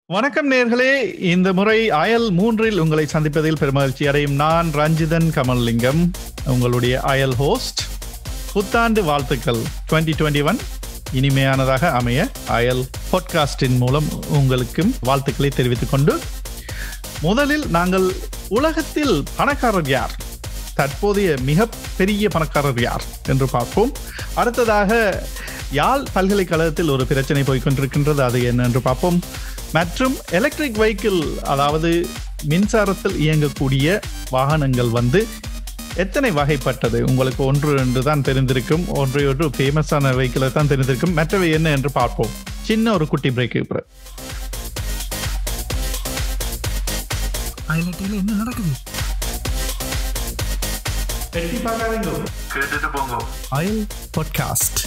வணக்கம் நேர்களே இந்த முறை அயல் மூன்றில் உங்களை சந்திப்பதில் பெருமகிழ்ச்சி அடையும் நான் ரஞ்சிதன் கமல்லிங்கம் உங்களுடைய அயல் ஹோஸ்ட் புத்தாண்டு வாழ்த்துக்கள் டுவெண்ட்டி டுவெண்ட்டி ஒன் இனிமையானதாக அமைய அயல் பாட்காஸ்டின் மூலம் உங்களுக்கும் வாழ்த்துக்களை தெரிவித்துக் கொண்டு முதலில் நாங்கள் உலகத்தில் பணக்காரர் யார் தற்போதைய மிக பெரிய பணக்காரர் யார் என்று பார்ப்போம் அடுத்ததாக யாழ் பல்கலைக்கழகத்தில் ஒரு பிரச்சனை போய்கொண்டிருக்கின்றது அது என்ன என்று பார்ப்போம் மற்றும் எலக்ட்ரிக் வெஹிக்கிள் அதாவது மின்சாரத்தில் இயங்கக்கூடிய வாகனங்கள் வந்து எத்தனை வகைப்பட்டது உங்களுக்கு ஒன்று என்று தான் தெரிந்திருக்கும் ஒன்றை ஒன்று ஃபேமஸான வெஹிக்கிளை தான் தெரிந்திருக்கும் மற்றவை என்ன என்று பார்ப்போம் சின்ன ஒரு குட்டி பிரேக் இப்போ என்ன நடக்குது கேட்டுட்டு போங்க அயல் பாட்காஸ்ட்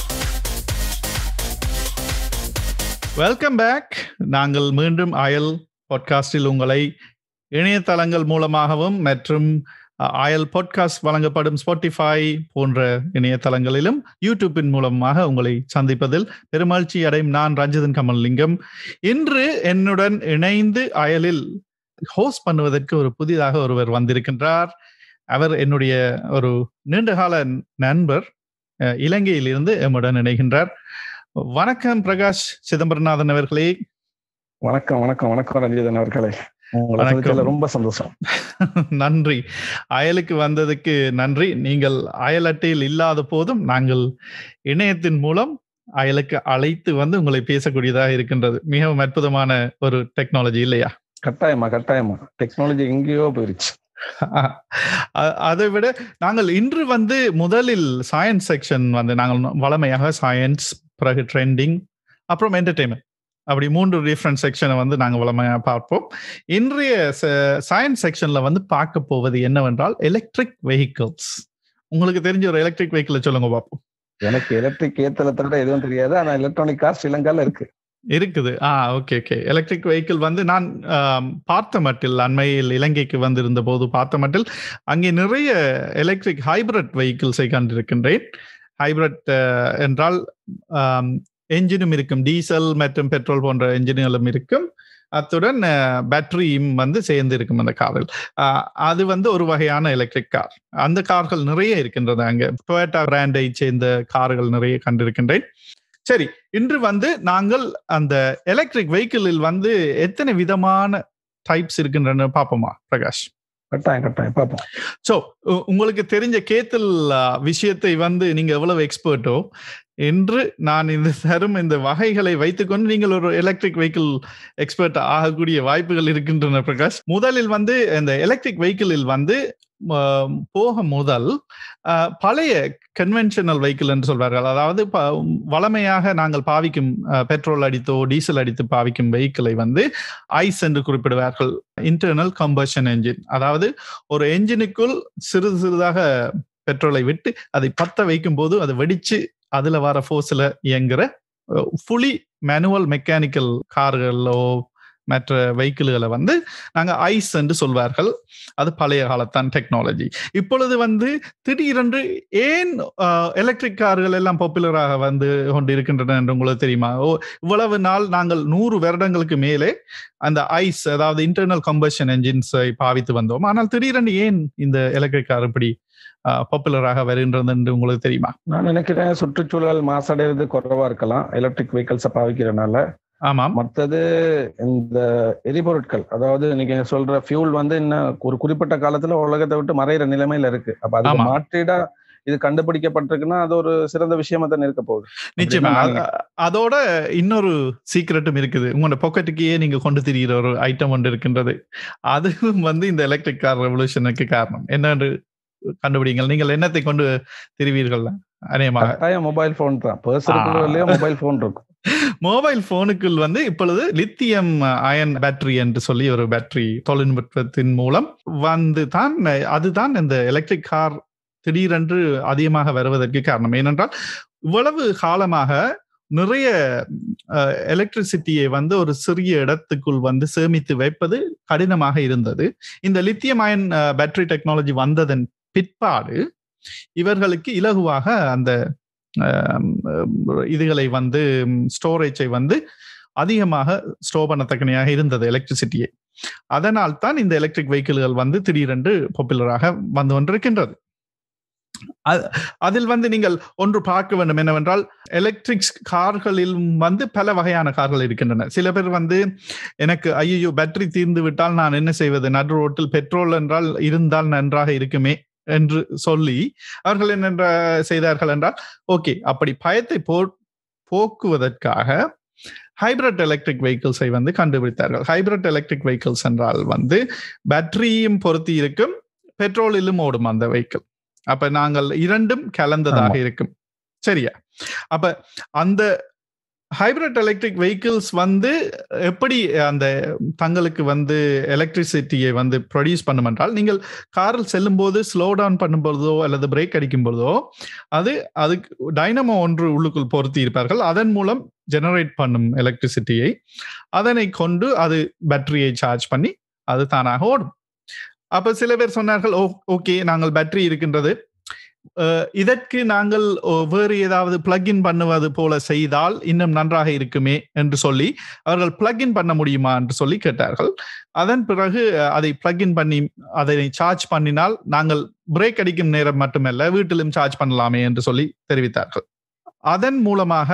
வெல்கம் பேக் நாங்கள் மீண்டும் அயல் பாட்காஸ்டில் உங்களை இணையதளங்கள் மூலமாகவும் மற்றும் அயல் பாட்காஸ்ட் வழங்கப்படும் ஸ்பாட்டிஃபை போன்ற இணையதளங்களிலும் யூடியூப்பின் மூலமாக உங்களை சந்திப்பதில் பெருமகிழ்ச்சி அடையும் நான் ரஞ்சிதன் கமல்லிங்கம் இன்று என்னுடன் இணைந்து அயலில் ஹோஸ்ட் பண்ணுவதற்கு ஒரு புதிதாக ஒருவர் வந்திருக்கின்றார் அவர் என்னுடைய ஒரு நீண்டகால நண்பர் இலங்கையிலிருந்து எம்முடன் இணைகின்றார் வணக்கம் பிரகாஷ் சிதம்பரநாதன் அவர்களே வணக்கம் வணக்கம் வணக்கம் ரஞ்சிதன் அவர்களே ரொம்ப சந்தோஷம் நன்றி அயலுக்கு வந்ததுக்கு நன்றி நீங்கள் அயல் அட்டையில் இல்லாத போதும் நாங்கள் இணையத்தின் மூலம் அயலுக்கு அழைத்து வந்து உங்களை பேசக்கூடியதாக இருக்கின்றது மிகவும் அற்புதமான ஒரு டெக்னாலஜி இல்லையா கட்டாயமா கட்டாயமா டெக்னாலஜி எங்கேயோ போயிருச்சு அதை விட நாங்கள் இன்று வந்து முதலில் சயின்ஸ் செக்ஷன் வந்து நாங்கள் வளமையாக சயின்ஸ் பிறகு ட்ரெண்டிங் அப்புறம் என்டர்டெயின்மெண்ட் அப்படி மூன்று டிஃப்ரெண்ட் செக்ஷனை வந்து நாங்கள் வளமையாக பார்ப்போம் இன்றைய சயின்ஸ் செக்ஷன்ல வந்து பார்க்க போவது என்னவென்றால் எலக்ட்ரிக் வெஹிக்கிள்ஸ் உங்களுக்கு தெரிஞ்ச ஒரு எலக்ட்ரிக் வெஹிக்கிளை சொல்லுங்க பார்ப்போம் எனக்கு எலக்ட்ரிக் ஏத்தல தவிர எதுவும் தெரியாது ஆனா எலக்ட்ரானிக் கார் ஸ்ரீலங்கால இருக்கு இருக்குது ஆ ஓகே ஓகே எலக்ட்ரிக் வெஹிக்கிள் வந்து நான் பார்த்த மட்டில் அண்மையில் இலங்கைக்கு வந்திருந்த போது பார்த்த மட்டில் அங்கே நிறைய எலக்ட்ரிக் ஹைபிரிட் வெஹிக்கிள்ஸை கண்டிருக்கின்றேன் ஹைபிரிட் என்றால் என்ஜினும் இருக்கும் டீசல் மற்றும் பெட்ரோல் போன்ற என்ஜின்களும் இருக்கும் அத்துடன் பேட்டரியும் வந்து சேர்ந்து இருக்கும் அந்த காரில் அது வந்து ஒரு வகையான எலக்ட்ரிக் கார் அந்த கார்கள் நிறைய இருக்கின்றது அங்கே டொயட்டா பிராண்டை சேர்ந்த கார்கள் நிறைய கண்டிருக்கின்றேன் சரி இன்று வந்து நாங்கள் அந்த எலக்ட்ரிக் வெஹிக்கிளில் வந்து எத்தனை விதமான டைப்ஸ் இருக்கின்றன பார்ப்போமா பிரகாஷ் கட்டாயம் கட்டாயம் பார்ப்போம் ஸோ உங்களுக்கு தெரிஞ்ச கேத்தல் விஷயத்தை வந்து நீங்க எவ்வளவு எக்ஸ்பர்ட்டோ என்று நான் இந்த தரும் இந்த வகைகளை வைத்துக்கொண்டு நீங்கள் ஒரு எலக்ட்ரிக் வெஹிக்கிள் எக்ஸ்பர்ட் ஆகக்கூடிய வாய்ப்புகள் இருக்கின்றன பிரகாஷ் முதலில் வந்து இந்த எலக்ட்ரிக் வெஹிக்கிளில் வந்து போக முதல் பழைய கன்வென்ஷனல் வெஹிக்கிள் என்று சொல்வார்கள் அதாவது வளமையாக நாங்கள் பாவிக்கும் பெட்ரோல் அடித்தோ டீசல் அடித்து பாவிக்கும் வெஹிக்கிளை வந்து ஐஸ் என்று குறிப்பிடுவார்கள் இன்டர்னல் கம்பஷன் என்ஜின் அதாவது ஒரு என்ஜினுக்குள் சிறிது சிறிதாக பெட்ரோலை விட்டு அதை பத்த வைக்கும் போது அது வெடிச்சு அதுல வர ஃபோர்ஸ்ல இயங்குற ஃபுல்லி மேனுவல் மெக்கானிக்கல் கார்களோ மற்ற வெஹிக்கிள்களை வந்து நாங்க ஐஸ் என்று சொல்வார்கள் அது பழைய காலத்தான் டெக்னாலஜி இப்பொழுது வந்து திடீரென்று ஏன் எலக்ட்ரிக் கார்கள் எல்லாம் பாப்புலராக வந்து கொண்டு இருக்கின்றன என்று உங்களுக்கு தெரியுமா ஓ இவ்வளவு நாள் நாங்கள் நூறு வருடங்களுக்கு மேலே அந்த ஐஸ் அதாவது இன்டர்னல் கம்பஷன் என்ஜின்ஸை பாவித்து வந்தோம் ஆனால் திடீரென்று ஏன் இந்த எலக்ட்ரிக் கார் இப்படி பாப்புலராக வருகின்றது என்று உங்களுக்கு தெரியுமா நான் நினைக்கிறேன் சுற்றுச்சூழல் மாசடைவது குறைவா இருக்கலாம் எலக்ட்ரிக் வெஹிக்கல்ஸை பாவிக்கிறனால ஆமாம் மற்றது இந்த எரிபொருட்கள் அதாவது நீங்க சொல்ற ஃபியூல் வந்து இன்னும் ஒரு குறிப்பிட்ட காலத்துல உலகத்தை விட்டு மறையிற நிலைமையில இருக்கு அப்ப அதுக்கு மாற்றீடா இது கண்டுபிடிக்கப்பட்டிருக்குன்னா அது ஒரு சிறந்த விஷயமா தான் இருக்க போகுது நிச்சயமா அதோட இன்னொரு சீக்கிரட்டும் இருக்குது உங்களோட பாக்கெட்டுக்கே நீங்க கொண்டு திரிகிற ஒரு ஐட்டம் ஒன்று இருக்கின்றது அதுவும் வந்து இந்த எலக்ட்ரிக் கார் ரெவல்யூஷனுக்கு காரணம் என்னன்னு கண்டுபிடிங்கள் நீங்கள் என்னத்தை கொண்டு திரிவீர்கள் அநேகமாக மொபைல் போன் தான் பர்சனுக்குள்ளே மொபைல் போன் இருக்கும் மொபைல் போனுக்குள் வந்து இப்பொழுது லித்தியம் அயன் பேட்டரி என்று சொல்லி ஒரு பேட்டரி தொழில்நுட்பத்தின் மூலம் வந்து தான் அதுதான் இந்த எலக்ட்ரிக் கார் திடீரென்று அதிகமாக வருவதற்கு காரணம் ஏனென்றால் இவ்வளவு காலமாக நிறைய எலக்ட்ரிசிட்டியை வந்து ஒரு சிறிய இடத்துக்குள் வந்து சேமித்து வைப்பது கடினமாக இருந்தது இந்த லித்தியம் அயன் பேட்டரி டெக்னாலஜி வந்ததன் பிற்பாடு இவர்களுக்கு இலகுவாக அந்த இதுகளை வந்து ஸ்டோரேஜை வந்து அதிகமாக ஸ்டோர் பண்ணத்தக்கனையாக இருந்தது எலக்ட்ரிசிட்டியை அதனால் தான் இந்த எலக்ட்ரிக் வெஹிக்கிள்கள் வந்து திடீரென்று பாப்புலராக வந்து கொண்டிருக்கின்றது அதில் வந்து நீங்கள் ஒன்று பார்க்க வேண்டும் என்னவென்றால் எலக்ட்ரிக் கார்களில் வந்து பல வகையான கார்கள் இருக்கின்றன சில பேர் வந்து எனக்கு ஐயோ பேட்டரி தீர்ந்து விட்டால் நான் என்ன செய்வது நடு ரோட்டில் பெட்ரோல் என்றால் இருந்தால் நன்றாக இருக்குமே என்று சொல்லி அவர்கள் என்ன செய்தார்கள் என்றால் ஓகே அப்படி பயத்தை போ போக்குவதற்காக ஹைபிரிட் எலக்ட்ரிக் வெஹிக்கிள்ஸை வந்து கண்டுபிடித்தார்கள் ஹைபிரிட் எலக்ட்ரிக் வெஹிக்கிள்ஸ் என்றால் வந்து பேட்டரியும் பொருத்தி இருக்கும் பெட்ரோலிலும் ஓடும் அந்த வெஹிக்கிள் அப்ப நாங்கள் இரண்டும் கலந்ததாக இருக்கும் சரியா அப்ப அந்த ஹைபிரிட் எலக்ட்ரிக் வெஹிக்கிள்ஸ் வந்து எப்படி அந்த தங்களுக்கு வந்து எலக்ட்ரிசிட்டியை வந்து ப்ரொடியூஸ் பண்ணும் என்றால் நீங்கள் காரில் செல்லும் போது ஸ்லோ டவுன் பண்ணும் பொழுதோ அல்லது பிரேக் அடிக்கும் பொழுதோ அது அதுக்கு டைனமோ ஒன்று உள்ளுக்குள் பொருத்தி இருப்பார்கள் அதன் மூலம் ஜெனரேட் பண்ணும் எலக்ட்ரிசிட்டியை அதனை கொண்டு அது பேட்டரியை சார்ஜ் பண்ணி அது தானாக ஓடும் அப்ப சில பேர் சொன்னார்கள் ஓகே நாங்கள் பேட்டரி இருக்கின்றது இதற்கு நாங்கள் வேறு ஏதாவது பிளக்இன் பண்ணுவது போல செய்தால் இன்னும் நன்றாக இருக்குமே என்று சொல்லி அவர்கள் பிளக்இன் பண்ண முடியுமா என்று சொல்லி கேட்டார்கள் அதன் பிறகு அதை பிளக்இன் பண்ணி அதை சார்ஜ் பண்ணினால் நாங்கள் பிரேக் அடிக்கும் நேரம் மட்டுமல்ல வீட்டிலும் சார்ஜ் பண்ணலாமே என்று சொல்லி தெரிவித்தார்கள் அதன் மூலமாக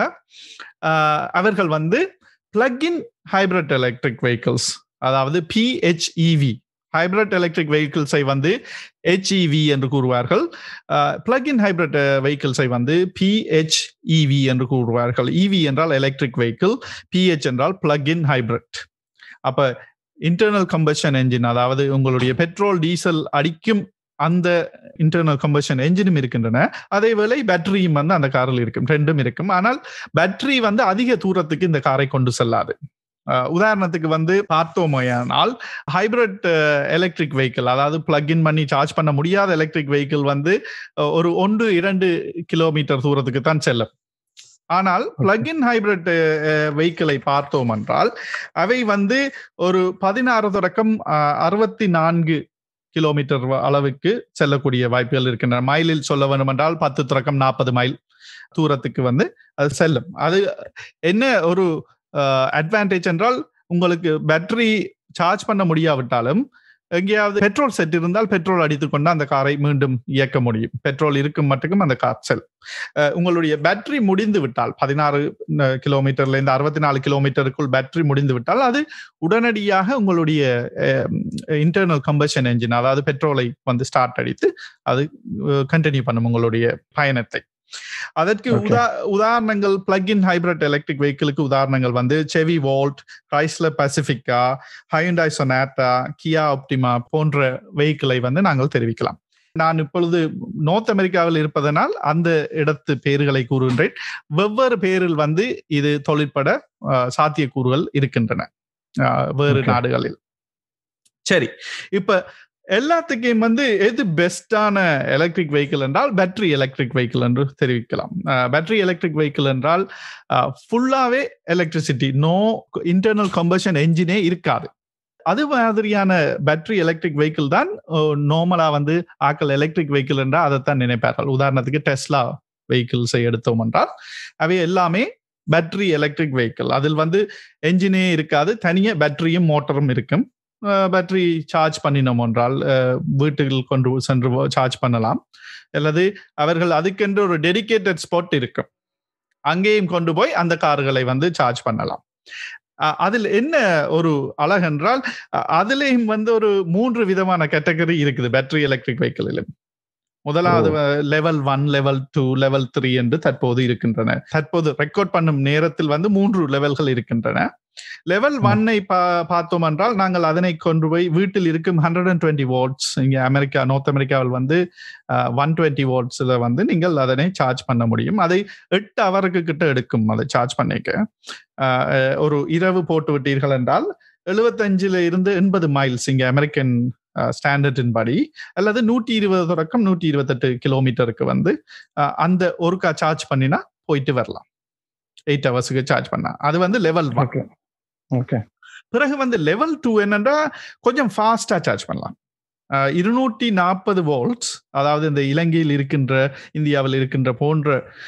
அவர்கள் வந்து பிளக்இன் ஹைபிரிட் எலக்ட்ரிக் வெஹிக்கிள்ஸ் அதாவது பிஹெச்இவி ஹைபிரிட் எலக்ட்ரிக் வெஹிக்கிள்ஸை வந்து ஹெச்இவி என்று கூறுவார்கள் பிளக்இன் ஹைபிரிட் வெஹிக்கிள்ஸை வந்து பிஹெச்இவி என்று கூறுவார்கள் இவி என்றால் எலக்ட்ரிக் வெஹிக்கிள் பிஹெச் என்றால் பிளக்இன் ஹைபிரிட் அப்ப இன்டர்னல் கம்பஷன் என்ஜின் அதாவது உங்களுடைய பெட்ரோல் டீசல் அடிக்கும் அந்த இன்டர்னல் கம்பஷன் என்ஜினும் இருக்கின்றன அதே வேளை பேட்டரியும் வந்து அந்த காரில் இருக்கும் ரெண்டும் இருக்கும் ஆனால் பேட்டரி வந்து அதிக தூரத்துக்கு இந்த காரை கொண்டு செல்லாது உதாரணத்துக்கு வந்து பார்த்தோமையானால் ஹைபிரிட் எலக்ட்ரிக் வெஹிக்கிள் அதாவது பிளக்இன் பண்ணி சார்ஜ் பண்ண முடியாத எலக்ட்ரிக் வெஹிக்கிள் வந்து ஒரு ஒன்று இரண்டு கிலோமீட்டர் தூரத்துக்கு தான் செல்லும் ஆனால் பிளக்இன் ஹைபிரிட் வெஹிக்கிளை பார்த்தோம் என்றால் அவை வந்து ஒரு பதினாறு தொடக்கம் அறுபத்தி நான்கு கிலோமீட்டர் அளவுக்கு செல்லக்கூடிய வாய்ப்புகள் இருக்கின்றன மைலில் சொல்ல வேண்டும் என்றால் பத்து தொடக்கம் நாற்பது மைல் தூரத்துக்கு வந்து அது செல்லும் அது என்ன ஒரு அட்வான்டேஜ் என்றால் உங்களுக்கு பேட்டரி சார்ஜ் பண்ண முடியாவிட்டாலும் எங்கேயாவது பெட்ரோல் செட் இருந்தால் பெட்ரோல் அடித்துக்கொண்டு அந்த காரை மீண்டும் இயக்க முடியும் பெட்ரோல் இருக்கும் மட்டுக்கும் அந்த கார் செல் உங்களுடைய பேட்டரி முடிந்து விட்டால் பதினாறு கிலோமீட்டர்ல இருந்து அறுபத்தி நாலு கிலோமீட்டருக்குள் பேட்டரி முடிந்து விட்டால் அது உடனடியாக உங்களுடைய இன்டர்னல் கம்பஷன் என்ஜின் அதாவது பெட்ரோலை வந்து ஸ்டார்ட் அடித்து அது கண்டினியூ பண்ணும் உங்களுடைய பயணத்தை அதற்கு உதா உதாரணங்கள் பிளக் இன் ஹைபிரிட் எலக்ட்ரிக் வெஹிக்கிளுக்கு உதாரணங்கள் வந்து Chevy Volt Chrysler Pacifica Hyundai Sonata Kia Optima போன்ற வெஹிக்கிளை வந்து நாங்கள் தெரிவிக்கலாம் நான் இப்பொழுது நோர்த் அமெரிக்காவில் இருப்பதனால் அந்த இடத்து பெயர்களை கூறுகின்றேன் வெவ்வேறு பெயரில் வந்து இது தொழிற்பட சாத்தியக்கூறுகள் இருக்கின்றன வேறு நாடுகளில் சரி இப்ப எல்லாத்துக்கும் வந்து எது பெஸ்டான எலக்ட்ரிக் வெஹிக்கிள் என்றால் பேட்டரி எலக்ட்ரிக் வெஹிக்கிள் என்று தெரிவிக்கலாம் பேட்டரி எலக்ட்ரிக் வெஹிக்கிள் என்றால் ஃபுல்லாவே எலக்ட்ரிசிட்டி நோ இன்டர்னல் கம்பஷன் என்ஜினே இருக்காது அது மாதிரியான பேட்டரி எலக்ட்ரிக் வெஹிக்கிள் தான் நார்மலா வந்து ஆக்கள் எலக்ட்ரிக் வெஹிக்கிள் என்றால் அதைத்தான் நினைப்பார்கள் உதாரணத்துக்கு டெஸ்லா வெஹிக்கிள்ஸை எடுத்தோம் என்றால் அவை எல்லாமே பேட்டரி எலக்ட்ரிக் வெஹிக்கிள் அதில் வந்து என்ஜினே இருக்காது தனியாக பேட்டரியும் மோட்டரும் இருக்கும் பேட்டரி சார்ஜ் பண்ணினோம் என்றால் வீட்டுக்கு கொண்டு சென்று சார்ஜ் பண்ணலாம் அல்லது அவர்கள் அதுக்கென்று ஒரு டெடிக்கேட்டட் ஸ்பாட் இருக்கும் அங்கேயும் கொண்டு போய் அந்த கார்களை வந்து சார்ஜ் பண்ணலாம் அதில் என்ன ஒரு அழகென்றால் அதுலேயும் வந்து ஒரு மூன்று விதமான கேட்டகரி இருக்குது பேட்டரி எலக்ட்ரிக் வெஹிக்கிளிலும் முதலாவது level one level two level three என்று தற்போது இருக்கின்றன தற்போது ரெக்கார்ட் பண்ணும் நேரத்தில் வந்து மூன்று லெவல்கள் இருக்கின்றன லெவல் ஒன்னை பா பார்த்தோம் என்றால் நாங்கள் அதனை கொண்டு போய் வீட்டில் இருக்கும் ஹண்ட்ரட் அண்ட் டுவெண்ட்டி வோல்ட்ஸ் இங்கே அமெரிக்கா நார்த் அமெரிக்காவில் வந்து ஒன் டுவெண்ட்டி வோல்ட்ஸில் வந்து நீங்கள் அதனை சார்ஜ் பண்ண முடியும் அதை எட்டு அவருக்கு கிட்ட எடுக்கும் அதை சார்ஜ் பண்ணிக்க ஒரு இரவு போட்டு விட்டீர்கள் என்றால் எழுபத்தஞ்சுல இருந்து எண்பது மைல்ஸ் இங்கே அமெரிக்கன் ஸ்டாண்டர்டின் படி அல்லது நூற்றி இருபது தொடக்கம் நூற்றி இருபத்தெட்டு கிலோமீட்டருக்கு வந்து அந்த ஒருக்கா சார்ஜ் பண்ணினா போயிட்டு வரலாம் எயிட் ஹவர்ஸுக்கு சார்ஜ் பண்ணா அது வந்து லெவல் ஓகே பிறகு வந்து லெவல் டூ என்னன்னா கொஞ்சம் ஃபாஸ்டா சார்ஜ் பண்ணலாம் இருநூற்றி நாற்பது வோல்ட்ஸ் அதாவது இந்த இலங்கையில் இருக்கின்ற இந்தியாவில் இருக்கின்ற போன்ற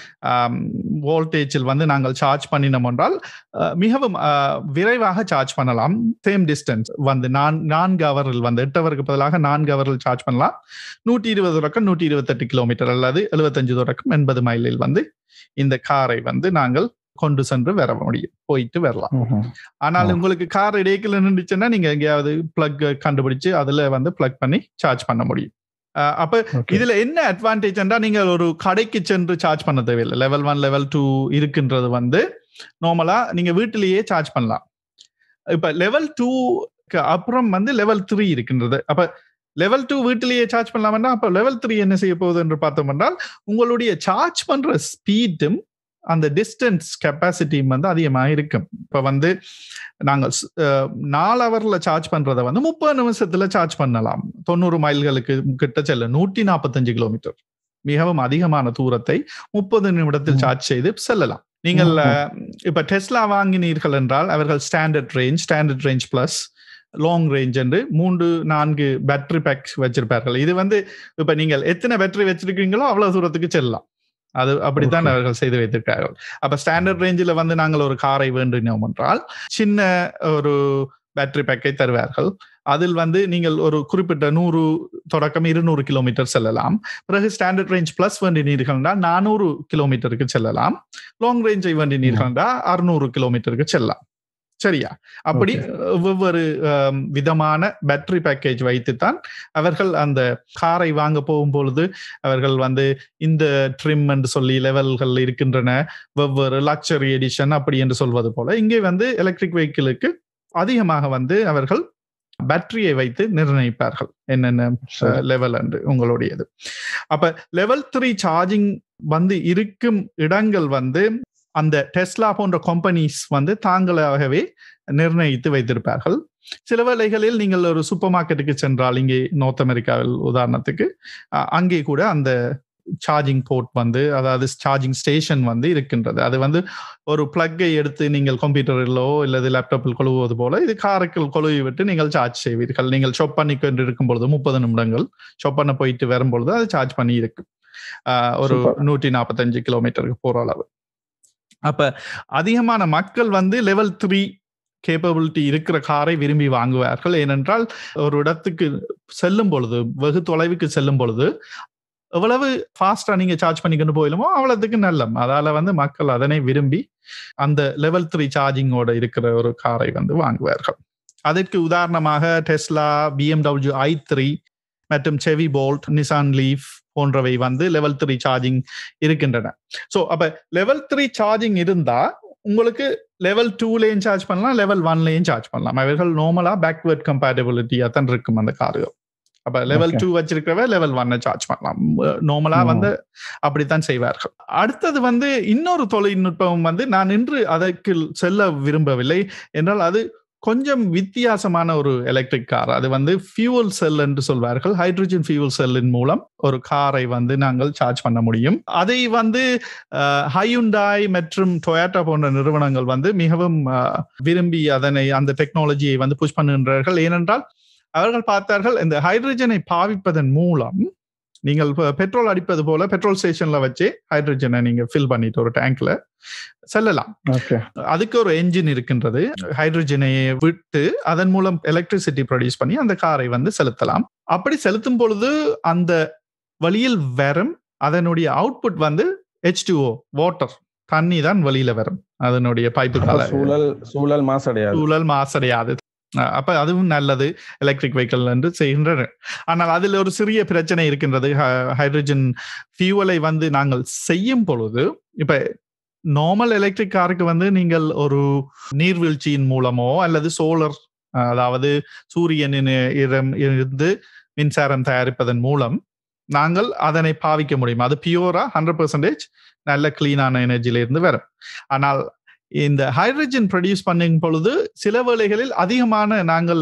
வோல்டேஜில் வந்து நாங்கள் சார்ஜ் பண்ணினோம் என்றால் மிகவும் விரைவாக சார்ஜ் பண்ணலாம் சேம் டிஸ்டன்ஸ் வந்து நான் நான்கு அவரில் வந்து எட்டு அவருக்கு பதிலாக நான்கு அவரில் சார்ஜ் பண்ணலாம் நூற்றி இருபது தொடக்கம் நூற்றி இருபத்தெட்டு கிலோமீட்டர் அல்லது எழுபத்தஞ்சு தொடக்கம் எண்பது மைலில் வந்து இந்த காரை வந்து நாங்கள் கொண்டு சென்று வர முடியும் போயிட்டு வரலாம் ஆனால் உங்களுக்கு கார் இடையில நின்றுச்சுன்னா நீங்க எங்கேயாவது பிளக் கண்டுபிடிச்சு அதுல வந்து பிளக் பண்ணி சார்ஜ் பண்ண முடியும் அப்ப இதுல என்ன அட்வான்டேஜ் நீங்க ஒரு கடைக்கு சென்று சார்ஜ் பண்ண தேவையில்லை லெவல் ஒன் லெவல் டூ இருக்கின்றது வந்து நார்மலா நீங்க வீட்டிலேயே சார்ஜ் பண்ணலாம் இப்ப லெவல் டூக்கு அப்புறம் வந்து லெவல் த்ரீ இருக்கின்றது அப்ப லெவல் டூ வீட்டிலேயே சார்ஜ் பண்ணலாம்னா அப்ப லெவல் த்ரீ என்ன செய்ய போகுது என்று பார்த்தோம் என்றால் உங்களுடைய சார்ஜ் பண்ற ஸ்பீடும் அந்த டிஸ்டன்ஸ் கெப்பாசிட்டியும் வந்து அதிகமாக இருக்கும் இப்போ வந்து நாங்கள் நாலு ஹவர்ல சார்ஜ் பண்றதை வந்து முப்பது நிமிஷத்துல சார்ஜ் பண்ணலாம் தொண்ணூறு மைல்களுக்கு கிட்ட செல்ல நூற்றி நாற்பத்தஞ்சு கிலோமீட்டர் மிகவும் அதிகமான தூரத்தை முப்பது நிமிடத்தில் சார்ஜ் செய்து செல்லலாம் நீங்கள் இப்ப டெஸ்லா வாங்கினீர்கள் என்றால் அவர்கள் standard range standard range plus long range என்று மூன்று நான்கு பேட்டரி பேக் வச்சிருப்பார்கள் இது வந்து இப்ப நீங்கள் எத்தனை பேட்டரி வச்சிருக்கீங்களோ அவ்வளவு தூரத்துக்கு செல்லலாம் அது அப்படித்தான் அவர்கள் செய்து வைத்திருக்கார்கள் அப்ப ஸ்டாண்டர்ட் ரேஞ்சில் வந்து நாங்கள் ஒரு காரை வேண்டினோம் என்றால் சின்ன ஒரு பேட்டரி பேக்கை தருவார்கள் அதில் வந்து நீங்கள் ஒரு குறிப்பிட்ட நூறு தொடக்கம் இருநூறு கிலோமீட்டர் செல்லலாம் பிறகு ஸ்டாண்டர்ட் ரேஞ்ச் பிளஸ் வேண்டினீர்கள் என்றால் நானூறு கிலோமீட்டருக்கு செல்லலாம் லாங் ரேஞ்சை வேண்டினீர்கள் என்றால் அறுநூறு கிலோமீட்டருக்கு செல்லலாம் சரியா அப்படி ஒவ்வொரு விதமான பேட்டரி பேக்கேஜ் வைத்துத்தான் அவர்கள் அந்த காரை வாங்க போகும் பொழுது அவர்கள் வந்து இந்த ட்ரிம் என்று சொல்லி லெவல்கள் இருக்கின்றன வெவ்வேறு லக்ஸரி எடிஷன் அப்படி என்று சொல்வது போல இங்கே வந்து எலக்ட்ரிக் வெஹிக்கிளுக்கு அதிகமாக வந்து அவர்கள் பேட்டரியை வைத்து நிர்ணயிப்பார்கள் என்னென்ன லெவல் என்று உங்களுடையது அப்ப லெவல் த்ரீ சார்ஜிங் வந்து இருக்கும் இடங்கள் வந்து அந்த டெஸ்லா போன்ற கம்பெனிஸ் வந்து தாங்களாகவே நிர்ணயித்து வைத்திருப்பார்கள் சில வேளைகளில் நீங்கள் ஒரு சூப்பர் மார்க்கெட்டுக்கு சென்றால் இங்கே நார்த் அமெரிக்காவில் உதாரணத்துக்கு அங்கே கூட அந்த சார்ஜிங் போர்ட் வந்து அதாவது சார்ஜிங் ஸ்டேஷன் வந்து இருக்கின்றது அது வந்து ஒரு பிளக்கை எடுத்து நீங்கள் கம்ப்யூட்டரிலோ இல்லது லேப்டாப்பில் கொழுவது போல இது காரைக்குள் கொழுவி விட்டு நீங்கள் சார்ஜ் செய்வீர்கள் நீங்கள் ஷாப் பண்ணி கொண்டு இருக்கும் பொழுது முப்பது நிமிடங்கள் ஷாப் பண்ண போயிட்டு வரும்பொழுது அது சார்ஜ் பண்ணி இருக்கு ஒரு நூற்றி நாற்பத்தஞ்சு கிலோமீட்டருக்கு போற அளவு அப்ப அதிகமான மக்கள் வந்து லெவல் த்ரீ கேப்பபிலிட்டி இருக்கிற காரை விரும்பி வாங்குவார்கள் ஏனென்றால் ஒரு இடத்துக்கு செல்லும் பொழுது வெகு தொலைவுக்கு செல்லும் பொழுது எவ்வளவு ஃபாஸ்டா நீங்க சார்ஜ் பண்ணிக்கொண்டு போயிலுமோ அவ்வளவுக்கு நல்லம் அதால வந்து மக்கள் அதனை விரும்பி அந்த லெவல் த்ரீ சார்ஜிங்கோட இருக்கிற ஒரு காரை வந்து வாங்குவார்கள் அதற்கு உதாரணமாக டெஸ்லா பிஎம்டபிள்யூ ஐ த்ரீ மற்றும் செவி போல்ட் நிசான் லீஃப் போன்றவை வந்து லெவல் த்ரீ சார்ஜிங் இருக்கின்றன ஸோ அப்ப லெவல் த்ரீ சார்ஜிங் இருந்தா உங்களுக்கு லெவல் டூலையும் சார்ஜ் பண்ணலாம் லெவல் ஒன்லையும் சார்ஜ் பண்ணலாம் அவர்கள் நார்மலா பேக்வேர்ட் கம்பேட்டபிலிட்டியா தான் இருக்கும் அந்த கார்கள் அப்ப லெவல் டூ வச்சிருக்கிறவ லெவல் ஒன்னை சார்ஜ் பண்ணலாம் நார்மலா வந்து அப்படித்தான் செய்வார்கள் அடுத்தது வந்து இன்னொரு தொழில்நுட்பம் வந்து நான் இன்று அதற்கு செல்ல விரும்பவில்லை என்றால் அது கொஞ்சம் வித்தியாசமான ஒரு எலக்ட்ரிக் கார் அது வந்து ஃபியூவல் செல் என்று சொல்வார்கள் ஹைட்ரஜன் ஃபியூவல் செல்லின் மூலம் ஒரு காரை வந்து நாங்கள் சார்ஜ் பண்ண முடியும் அதை வந்து ஹையுண்டாய் மற்றும் டொயாட்டா போன்ற நிறுவனங்கள் வந்து மிகவும் விரும்பி அதனை அந்த டெக்னாலஜியை வந்து புஷ் பண்ணுகின்றார்கள் ஏனென்றால் அவர்கள் பார்த்தார்கள் இந்த ஹைட்ரஜனை பாவிப்பதன் மூலம் நீங்கள் பெட்ரோல் அடிப்பது போல பெட்ரோல் ஸ்டேஷன்ல வச்சு ஹைட்ரஜனை நீங்க ஃபில் பண்ணிட்டு ஒரு டேங்க்ல செல்லலாம் அதுக்கு ஒரு என்ஜின் இருக்கின்றது ஹைட்ரஜனை விட்டு அதன் மூலம் எலக்ட்ரிசிட்டி ப்ரொடியூஸ் பண்ணி அந்த காரை வந்து செலுத்தலாம் அப்படி செலுத்தும் பொழுது அந்த வழியில் வரும் அதனுடைய அவுட்புட் வந்து ஹெச் டூஓ வாட்டர் தண்ணி தான் வெளியில வரும் அதனுடைய பைப்பு சூழல் சூழல் மாசடையாது சூழல் மாசடையாது அப்ப அதுவும் நல்லது எலக்ட்ரிக் வெஹிக்கிள் என்று செய்கின்றனர் ஆனால் அதில் ஒரு சிறிய பிரச்சனை இருக்கின்றது ஹைட்ரஜன் ஃபியூவலை வந்து நாங்கள் செய்யும் பொழுது இப்ப நார்மல் எலக்ட்ரிக் காருக்கு வந்து நீங்கள் ஒரு நீர்வீழ்ச்சியின் மூலமோ அல்லது சோலர் அதாவது சூரியனின் இருந்து மின்சாரம் தயாரிப்பதன் மூலம் நாங்கள் அதனை பாவிக்க முடியும் அது பியூரா ஹண்ட்ரட் பர்சன்டேஜ் நல்ல கிளீனான எனர்ஜில இருந்து வரும் ஆனால் இந்த ஹைட்ரஜன் ப்ரொடியூஸ் பண்ணும் பொழுது சில வேளைகளில் அதிகமான நாங்கள்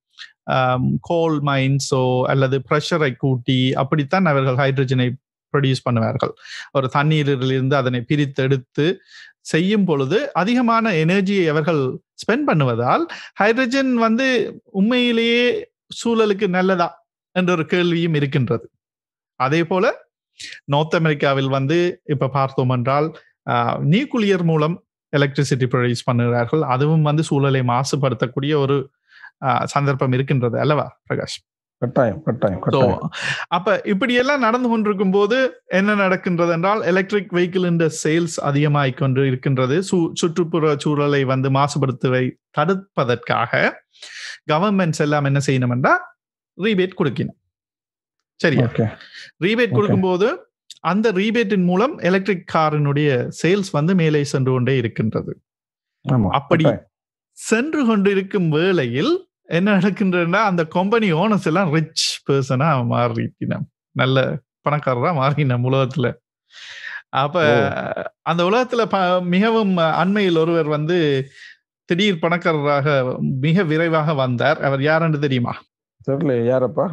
கோல் மைன்ஸோ அல்லது ப்ரெஷரை கூட்டி அப்படித்தான் அவர்கள் ஹைட்ரஜனை ப்ரொடியூஸ் பண்ணுவார்கள் ஒரு தண்ணீரிலிருந்து அதனை பிரித்தெடுத்து செய்யும் பொழுது அதிகமான எனர்ஜியை அவர்கள் ஸ்பெண்ட் பண்ணுவதால் ஹைட்ரஜன் வந்து உண்மையிலேயே சூழலுக்கு நல்லதா என்ற ஒரு கேள்வியும் இருக்கின்றது அதே போல நார்த் அமெரிக்காவில் வந்து இப்ப பார்த்தோம் என்றால் நியூக்ளியர் மூலம் எலக்ட்ரிசிட்டி ப்ரொடியூஸ் பண்ணுகிறார்கள் அதுவும் வந்து சூழலை மாசுபடுத்தக்கூடிய ஒரு சந்தர்ப்பம் இருக்கின்றது அல்லவா பிரகாஷ் கட்டாயம் கட்டாயம் அப்ப இப்படி எல்லாம் நடந்து கொண்டிருக்கும் போது என்ன நடக்கின்றது என்றால் எலக்ட்ரிக் வெஹிக்கிள் இந்த சேல்ஸ் அதிகமாகிக் கொண்டு இருக்கின்றது சுற்றுப்புற சூழலை வந்து மாசுபடுத்துவை தடுப்பதற்காக கவர்மெண்ட்ஸ் எல்லாம் என்ன செய்யணும் என்றால் ரீபேட் கொடுக்கணும் சரியா ரீபேட் கொடுக்கும்போது அந்த ரீபேட்டின் மூலம் எலக்ட்ரிக் காரினுடைய சேல்ஸ் வந்து மேலே சென்று கொண்டே இருக்கின்றது அப்படி சென்று கொண்டிருக்கும் வேளையில் என்ன நடக்கின்றதுன்னா அந்த கம்பெனி ஓனர்ஸ் எல்லாம் ரிச் பர்சனா மாறிட்டினோம் நல்ல பணக்காரரா மாறினோம் உலகத்துல அப்ப அந்த உலகத்துல மிகவும் அண்மையில் ஒருவர் வந்து திடீர் பணக்காரராக மிக விரைவாக வந்தார் அவர் யாருன்னு தெரியுமா தெரியல யாரப்பா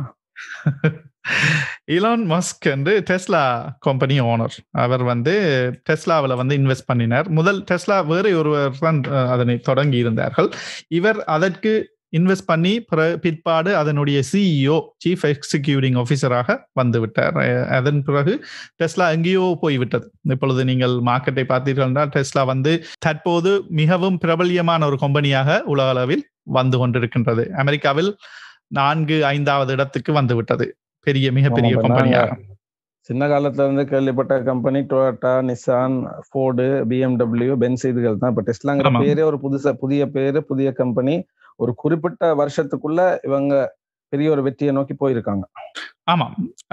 இலான் மஸ்க் என்று டெஸ்லா கம்பெனி ஓனர் அவர் வந்து டெஸ்லாவில் வந்து இன்வெஸ்ட் பண்ணினார் முதல் டெஸ்லா வேறு ஒருவர் தான் அதனை தொடங்கி இருந்தார்கள் இவர் அதற்கு இன்வெஸ்ட் பண்ணி பிற்பாடு அதனுடைய சிஇஓ சீஃப் எக்ஸிக்யூட்டிங் ஆஃபீஸராக வந்து விட்டார் அதன் பிறகு டெஸ்லா எங்கேயோ போய்விட்டது இப்பொழுது நீங்கள் மார்க்கெட்டை பார்த்தீர்கள் என்றால் டெஸ்லா வந்து தற்போது மிகவும் பிரபல்யமான ஒரு கம்பெனியாக உலக அளவில் வந்து கொண்டிருக்கின்றது அமெரிக்காவில் நான்கு ஐந்தாவது இடத்துக்கு வந்து விட்டது பெரிய மிகப்பெரிய கம்பெனியாக சின்ன காலத்துல இருந்து கேள்விப்பட்ட company Toyota Nissan Ford B M W Benz இதுகள் தான் இப்ப டெஸ்லாங்கிற பேரே ஒரு புதுசா புதிய பேரு புதிய கம்பெனி ஒரு குறிப்பிட்ட வருஷத்துக்குள்ள இவங்க பெரிய ஒரு வெற்றியை நோக்கி போயிருக்காங்க ஆமாம்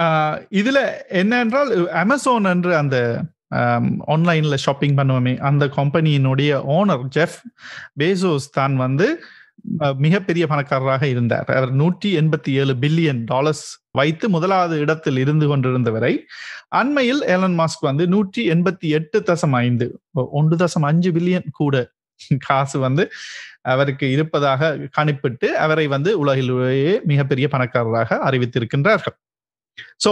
இதுல என்ன என்றால் அமேசான் என்று அந்த ஆன்லைன்ல ஷாப்பிங் பண்ணுவோமே அந்த கம்பெனியினுடைய ஓனர் ஜெஃப் பேசோஸ் தான் வந்து மிகப்பெரிய பணக்காரராக இருந்தார் அவர் நூற்றி எண்பத்தி ஏழு பில்லியன் டாலர்ஸ் வைத்து முதலாவது இடத்தில் இருந்து கொண்டிருந்தவரை அண்மையில் ஏலன் மாஸ்க் வந்து நூற்றி எண்பத்தி எட்டு தசம் ஐந்து ஒன்று தசம் அஞ்சு பில்லியன் கூட காசு வந்து அவருக்கு இருப்பதாக கணிப்பிட்டு அவரை வந்து உலகிலேயே மிகப்பெரிய பணக்காரராக அறிவித்திருக்கின்றார்கள் சோ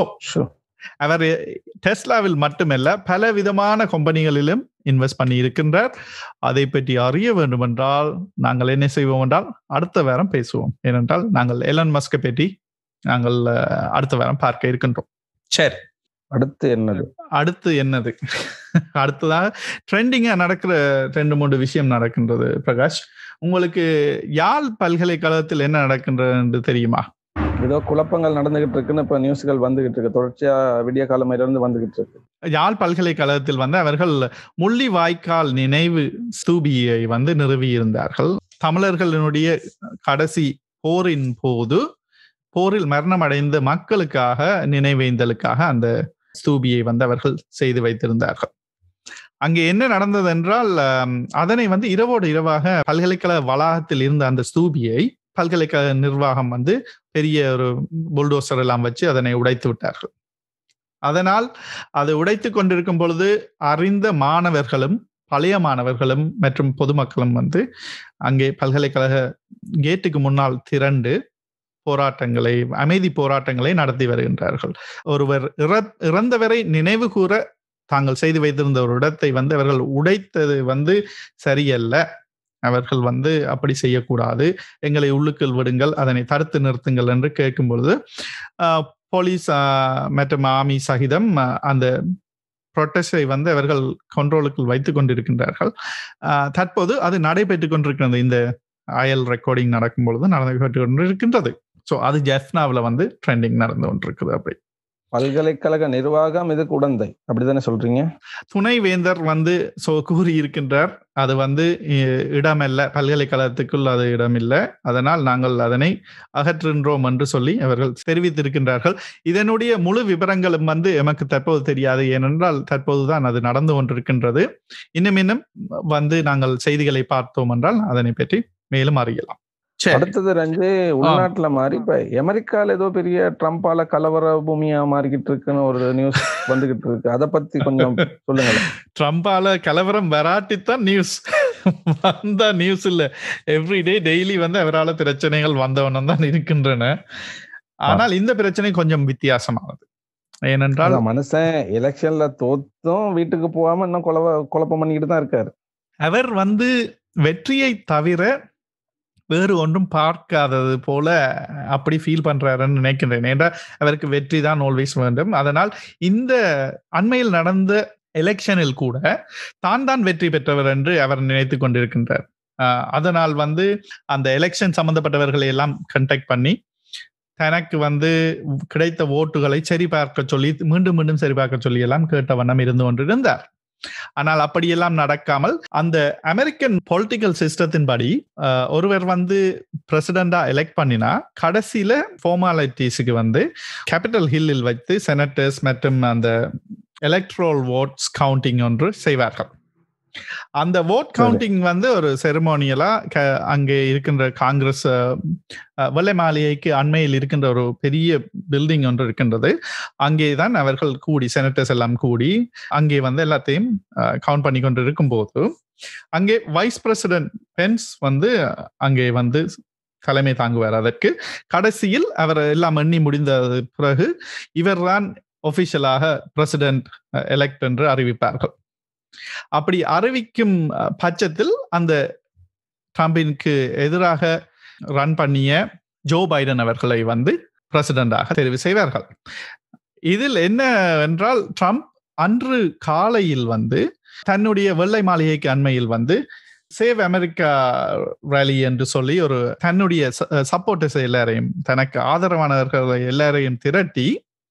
அவர் டெஸ்லாவில் மட்டுமல்ல பல விதமான கம்பெனிகளிலும் இன்வெஸ்ட் பண்ணி இருக்கின்றார் அதை பற்றி அறிய வேண்டும் என்றால் நாங்கள் என்ன செய்வோம் என்றால் அடுத்த வாரம் பேசுவோம் ஏனென்றால் நாங்கள் எலன் மஸ்கை பற்றி நாங்கள் அடுத்த வாரம் பார்க்க இருக்கின்றோம் சரி அடுத்து என்னது அடுத்து என்னது அடுத்ததாக ட்ரெண்டிங்கா நடக்கிற ரெண்டு மூன்று விஷயம் நடக்கின்றது பிரகாஷ் உங்களுக்கு யாழ் பல்கலைக்கழகத்தில் என்ன நடக்கின்றது என்று தெரியுமா ஏதோ குழப்பங்கள் நடந்துகிட்டு இருக்குன்னு இப்ப நியூஸ்கள் வந்துகிட்டு இருக்கு தொடர்ச்சியா விடிய காலமையிலிருந்து வந்துகிட்டு இருக்கு யாழ் பல்கலைக்கழகத்தில் வந்து அவர்கள் முள்ளி வாய்க்கால் நினைவு ஸ்தூபியை வந்து நிறுவி இருந்தார்கள் தமிழர்களினுடைய கடைசி போரின் போது போரில் மரணம் அடைந்த மக்களுக்காக நினைவேந்தலுக்காக அந்த ஸ்தூபியை வந்து அவர்கள் செய்து வைத்திருந்தார்கள் அங்கே என்ன நடந்தது என்றால் அதனை வந்து இரவோடு இரவாக பல்கலைக்கழக வளாகத்தில் இருந்த அந்த ஸ்தூபியை பல்கலைக்கழக நிர்வாகம் வந்து பெரிய ஒரு புல்டோசர் எல்லாம் வச்சு அதனை உடைத்து விட்டார்கள் அதனால் அதை உடைத்து கொண்டிருக்கும் பொழுது அறிந்த மாணவர்களும் பழைய மாணவர்களும் மற்றும் பொதுமக்களும் வந்து அங்கே பல்கலைக்கழக கேட்டுக்கு முன்னால் திரண்டு போராட்டங்களை அமைதி போராட்டங்களை நடத்தி வருகின்றார்கள் ஒருவர் இறந்தவரை நினைவு கூற தாங்கள் செய்து வைத்திருந்த ஒரு இடத்தை வந்து அவர்கள் உடைத்தது வந்து சரியல்ல அவர்கள் வந்து அப்படி செய்யக்கூடாது எங்களை உள்ளுக்குள் விடுங்கள் அதனை தடுத்து நிறுத்துங்கள் என்று கேட்கும் பொழுது போலீஸ் மற்றும் ஆமி சகிதம் அந்த ப்ரொட்டஸ்டை வந்து அவர்கள் கண்ட்ரோலுக்குள் வைத்துக் கொண்டிருக்கின்றார்கள் தற்போது அது நடைபெற்றுக் கொண்டிருக்கிறது இந்த அயல் ரெக்கார்டிங் நடக்கும் பொழுது நடந்து கொண்டிருக்கின்றது ஸோ அது ஜெஃப்னாவில் வந்து ட்ரெண்டிங் நடந்து கொண்டிருக்குது அப்படி பல்கலைக்கழக நிர்வாகம் இதுக்கு உடந்தை அப்படித்தானே சொல்றீங்க துணைவேந்தர் வந்து சோ கூறி இருக்கின்றார் அது வந்து இடமல்ல பல்கலைக்கழகத்துக்குள் அது இடமில்லை அதனால் நாங்கள் அதனை அகற்றுகின்றோம் என்று சொல்லி அவர்கள் தெரிவித்திருக்கின்றார்கள் இதனுடைய முழு விவரங்களும் வந்து எமக்கு தற்போது தெரியாது ஏனென்றால் தற்போதுதான் அது நடந்து கொண்டிருக்கின்றது இன்னும் இன்னும் வந்து நாங்கள் செய்திகளை பார்த்தோம் என்றால் அதனை பற்றி மேலும் அறியலாம் அடுத்தது ரஞ்சு உள்நாட்டுல மாறி இப்ப அமெரிக்கால ஏதோ பெரிய ட்ரம்பால கலவர பூமியா மாறிக்கிட்டு இருக்குன்னு ஒரு நியூஸ் வந்துகிட்டு இருக்கு அதை பத்தி கொஞ்சம் சொல்லுங்க ட்ரம்பால கலவரம் வராட்டித்தான் நியூஸ் வந்த நியூஸ் இல்ல எவ்ரிடே டெய்லி வந்து அவரால் பிரச்சனைகள் வந்தவனம் தான் இருக்கின்றன ஆனால் இந்த பிரச்சனை கொஞ்சம் வித்தியாசமானது ஏனென்றால் மனுஷன் எலெக்ஷன்ல தோத்தும் வீட்டுக்கு போகாம இன்னும் குழப்ப குழப்பம் பண்ணிக்கிட்டு தான் இருக்காரு அவர் வந்து வெற்றியை தவிர வேறு ஒன்றும் பார்க்காதது போல அப்படி ஃபீல் பண்றாருன்னு நினைக்கின்றேன் ஏன்னா அவருக்கு வெற்றி தான் ஆல்வேஸ் வேண்டும் அதனால் இந்த அண்மையில் நடந்த எலெக்ஷனில் கூட தான் தான் வெற்றி பெற்றவர் என்று அவர் நினைத்து கொண்டிருக்கின்றார் அதனால் வந்து அந்த எலெக்ஷன் சம்பந்தப்பட்டவர்களை எல்லாம் கண்டெக்ட் பண்ணி தனக்கு வந்து கிடைத்த ஓட்டுகளை சரிபார்க்க சொல்லி மீண்டும் மீண்டும் சரிபார்க்க சொல்லி எல்லாம் கேட்ட வண்ணம் இருந்து கொண்டிருந்தார் ஆனால் அப்படியெல்லாம் நடக்காமல் அந்த அமெரிக்கன் பொலிட்டிக்கல் சிஸ்டத்தின்படி ஒருவர் வந்து பிரசிடண்டா எலெக்ட் பண்ணினா கடைசியில ஃபார்மாலிட்டிஸுக்கு வந்து கேபிட்டல் ஹில்லில் வைத்து செனட்டர்ஸ் மற்றும் அந்த எலக்ட்ரோல் ஓட்ஸ் கவுண்டிங் ஒன்று செய்வார்கள் அந்த ஓட் கவுண்டிங் வந்து ஒரு செரமோனியலா அங்கே இருக்கின்ற காங்கிரஸ் வெள்ளை மாளிகைக்கு அண்மையில் இருக்கின்ற ஒரு பெரிய பில்டிங் ஒன்று இருக்கின்றது அங்கே தான் அவர்கள் கூடி செனட்டர்ஸ் எல்லாம் கூடி அங்கே வந்து எல்லாத்தையும் கவுண்ட் பண்ணி கொண்டு இருக்கும் போது அங்கே வைஸ் பிரசிடென்ட் பென்ஸ் வந்து அங்கே வந்து தலைமை தாங்குவார் அதற்கு கடைசியில் அவர் எல்லாம் எண்ணி முடிந்த பிறகு இவர்தான் ஒபிஷியலாக பிரசிடென்ட் எலெக்ட் என்று அறிவிப்பார்கள் அப்படி அறிவிக்கும் பட்சத்தில் அந்த ட்ரம்பிற்கு எதிராக ரன் பண்ணிய ஜோ பைடன் அவர்களை வந்து பிரசிடண்டாக தெரிவு செய்வார்கள் இதில் என்ன என்றால் ட்ரம்ப் அன்று காலையில் வந்து தன்னுடைய வெள்ளை மாளிகைக்கு அண்மையில் வந்து சேவ் அமெரிக்கா ரேலி என்று சொல்லி ஒரு தன்னுடைய சப்போர்ட்டர்ஸ் எல்லாரையும் தனக்கு ஆதரவானவர்களை எல்லாரையும் திரட்டி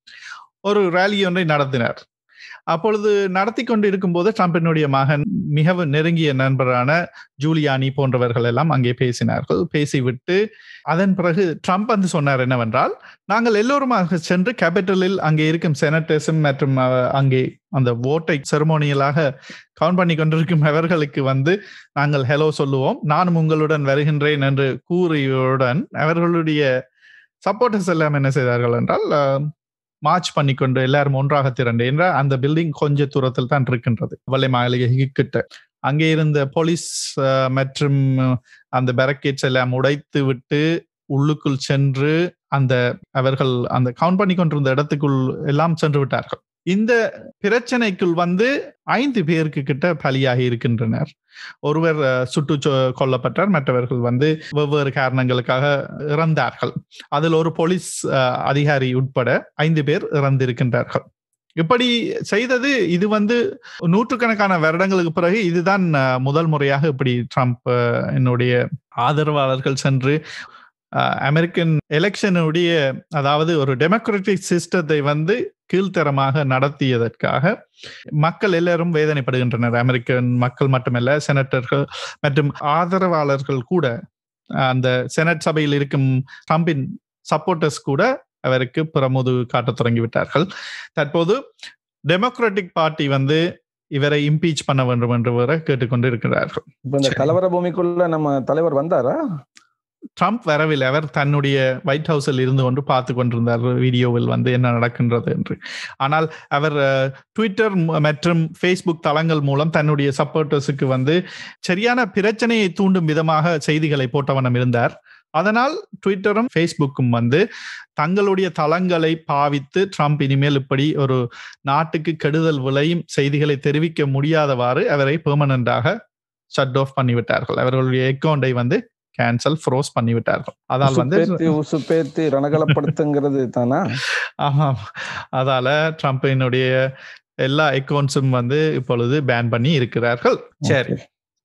ஒரு ரேலி ஒன்றை நடத்தினார் அப்பொழுது நடத்தி கொண்டு இருக்கும்போது ட்ரம்பினுடைய மகன் மிகவும் நெருங்கிய நண்பரான ஜூலியானி போன்றவர்கள் எல்லாம் அங்கே பேசினார்கள் பேசிவிட்டு அதன் பிறகு ட்ரம்ப் வந்து சொன்னார் என்னவென்றால் நாங்கள் எல்லோருமாக சென்று கேபிட்டலில் அங்கே இருக்கும் செனட்டர்ஸும் மற்றும் அங்கே அந்த ஓட்டை செரமோனியலாக கவுண்ட் பண்ணி கொண்டிருக்கும் அவர்களுக்கு வந்து நாங்கள் ஹலோ சொல்லுவோம் நானும் உங்களுடன் வருகின்றேன் என்று கூறியுடன் அவர்களுடைய சப்போர்ட்டர்ஸ் எல்லாம் என்ன செய்தார்கள் என்றால் மார்ச் பண்ணிக்கொண்டு எல்லாரும் ஒன்றாக திரண்டு என்ற அந்த பில்டிங் கொஞ்ச தூரத்தில் தான் இருக்கின்றது வல்லை மாளிகை கிட்ட அங்கே இருந்த போலீஸ் மற்றும் அந்த பேரக்கேட்ஸ் எல்லாம் உடைத்து விட்டு உள்ளுக்குள் சென்று அந்த அவர்கள் அந்த கவுண்ட் பண்ணி கொண்டிருந்த இடத்துக்குள் எல்லாம் சென்று விட்டார்கள் இந்த பிரச்சனைக்குள் வந்து ஐந்து பேருக்கு கிட்ட பலியாகி இருக்கின்றனர் ஒருவர் சுட்டு கொல்லப்பட்டார் மற்றவர்கள் வந்து வெவ்வேறு காரணங்களுக்காக இறந்தார்கள் அதில் ஒரு போலீஸ் அதிகாரி உட்பட ஐந்து பேர் இறந்திருக்கின்றார்கள் இப்படி செய்தது இது வந்து நூற்றுக்கணக்கான வருடங்களுக்கு பிறகு இதுதான் முதல் முறையாக இப்படி ட்ரம்ப் என்னுடைய ஆதரவாளர்கள் சென்று அமெரிக்கன் எலெக்ஷனுடைய அதாவது ஒரு டெமோக்ராட்டிக் சிஸ்டத்தை வந்து கீழ்த்தரமாக நடத்தியதற்காக மக்கள் எல்லாரும் வேதனைப்படுகின்றனர் அமெரிக்கன் மக்கள் மட்டுமல்ல செனட்டர்கள் மற்றும் ஆதரவாளர்கள் கூட அந்த செனட் சபையில் இருக்கும் ட்ரம்பின் சப்போர்ட்டர்ஸ் கூட அவருக்கு பிரமுது காட்டத் தொடங்கிவிட்டார்கள் தற்போது டெமோக்ராட்டிக் பார்ட்டி வந்து இவரை இம்பீச் பண்ண வேண்டும் என்று வர கேட்டுக்கொண்டு இருக்கிறார்கள் இப்ப இந்த கலவர பூமிக்குள்ள நம்ம தலைவர் வந்தாரா ட்ரம்ப் வரவில்லை அவர் தன்னுடைய ஒயிட் ஹவுஸில் இருந்து கொண்டு பார்த்து கொண்டிருந்தார் வீடியோவில் வந்து என்ன நடக்கின்றது என்று ஆனால் அவர் ட்விட்டர் மற்றும் ஃபேஸ்புக் தளங்கள் மூலம் தன்னுடைய சப்போர்ட்டர்ஸுக்கு வந்து சரியான பிரச்சனையை தூண்டும் விதமாக செய்திகளை போட்டவனம் இருந்தார் அதனால் ட்விட்டரும் ஃபேஸ்புக்கும் வந்து தங்களுடைய தளங்களை பாவித்து ட்ரம்ப் இனிமேல் இப்படி ஒரு நாட்டுக்கு கெடுதல் விளையும் செய்திகளை தெரிவிக்க முடியாதவாறு அவரை பெர்மனண்டாக ஷட் ஆஃப் பண்ணிவிட்டார்கள் அவர்களுடைய அக்கௌண்டை வந்து கேன்சல் ஃப்ரோஸ் பண்ணி விட்டார்கள் அதால் வந்து உசுப்பேத்தி ரணகலப்படுத்துங்கிறது தானா ஆமாம் அதால ட்ரம்பினுடைய எல்லா அக்கௌண்ட்ஸும் வந்து இப்பொழுது பேன் பண்ணி இருக்கிறார்கள் சரி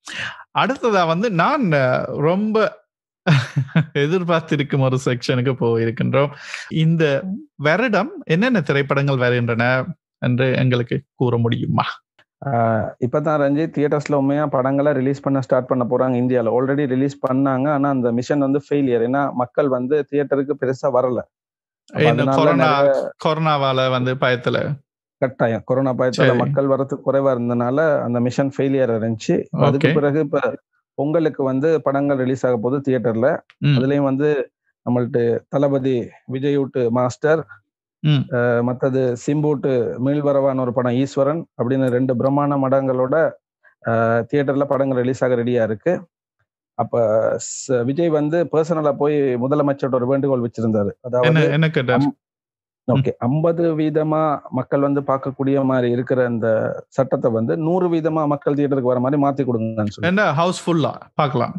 அடுத்ததா வந்து நான் ரொம்ப எதிர்பார்த்திருக்கும் ஒரு செக்ஷனுக்கு போயிருக்கின்றோம் இந்த வருடம் என்னென்ன திரைப்படங்கள் வருகின்றன என்று எங்களுக்கு கூற முடியுமா இப்பதான் ரஞ்சித் தியேட்டர்ஸ்ல உண்மையா படங்களை ரிலீஸ் பண்ண ஸ்டார்ட் பண்ண போறாங்க இந்தியாவில் ஆல்ரெடி ரிலீஸ் பண்ணாங்க ஆனா அந்த மிஷன் வந்து ஃபெயிலியர் ஏன்னா மக்கள் வந்து தியேட்டருக்கு பெருசா வரல கொரோனாவால வந்து பயத்துல கட்டாயம் கொரோனா பயத்துல மக்கள் வரது குறைவா இருந்தனால அந்த மிஷன் ஃபெயிலியர் இருந்துச்சு அதுக்கு பிறகு இப்ப பொங்கலுக்கு வந்து படங்கள் ரிலீஸ் ஆக போகுது தியேட்டர்ல அதுலயும் வந்து நம்மள்ட்ட தளபதி விஜய் விட்டு மாஸ்டர் மற்றது சிம்பூட்டு மீள்வரவான ஒரு படம் ஈஸ்வரன் அப்படின்னு ரெண்டு பிரம்மாண்ட மடங்களோட தியேட்டர்ல படங்கள் ரிலீஸ் ஆக ரெடியா இருக்கு அப்ப விஜய் வந்து பர்சனலா போய் முதலமைச்சரோட ஒரு வேண்டுகோள் வச்சிருந்தாரு அதாவது ஓகே ஐம்பது வீதமா மக்கள் வந்து பார்க்கக்கூடிய மாதிரி இருக்கிற அந்த சட்டத்தை வந்து நூறு வீதமா மக்கள் தியேட்டருக்கு வர மாதிரி மாத்தி கொடுங்கன்னு சொல்லி ஹவுஸ் ஃபுல்லா பார்க்கலாம்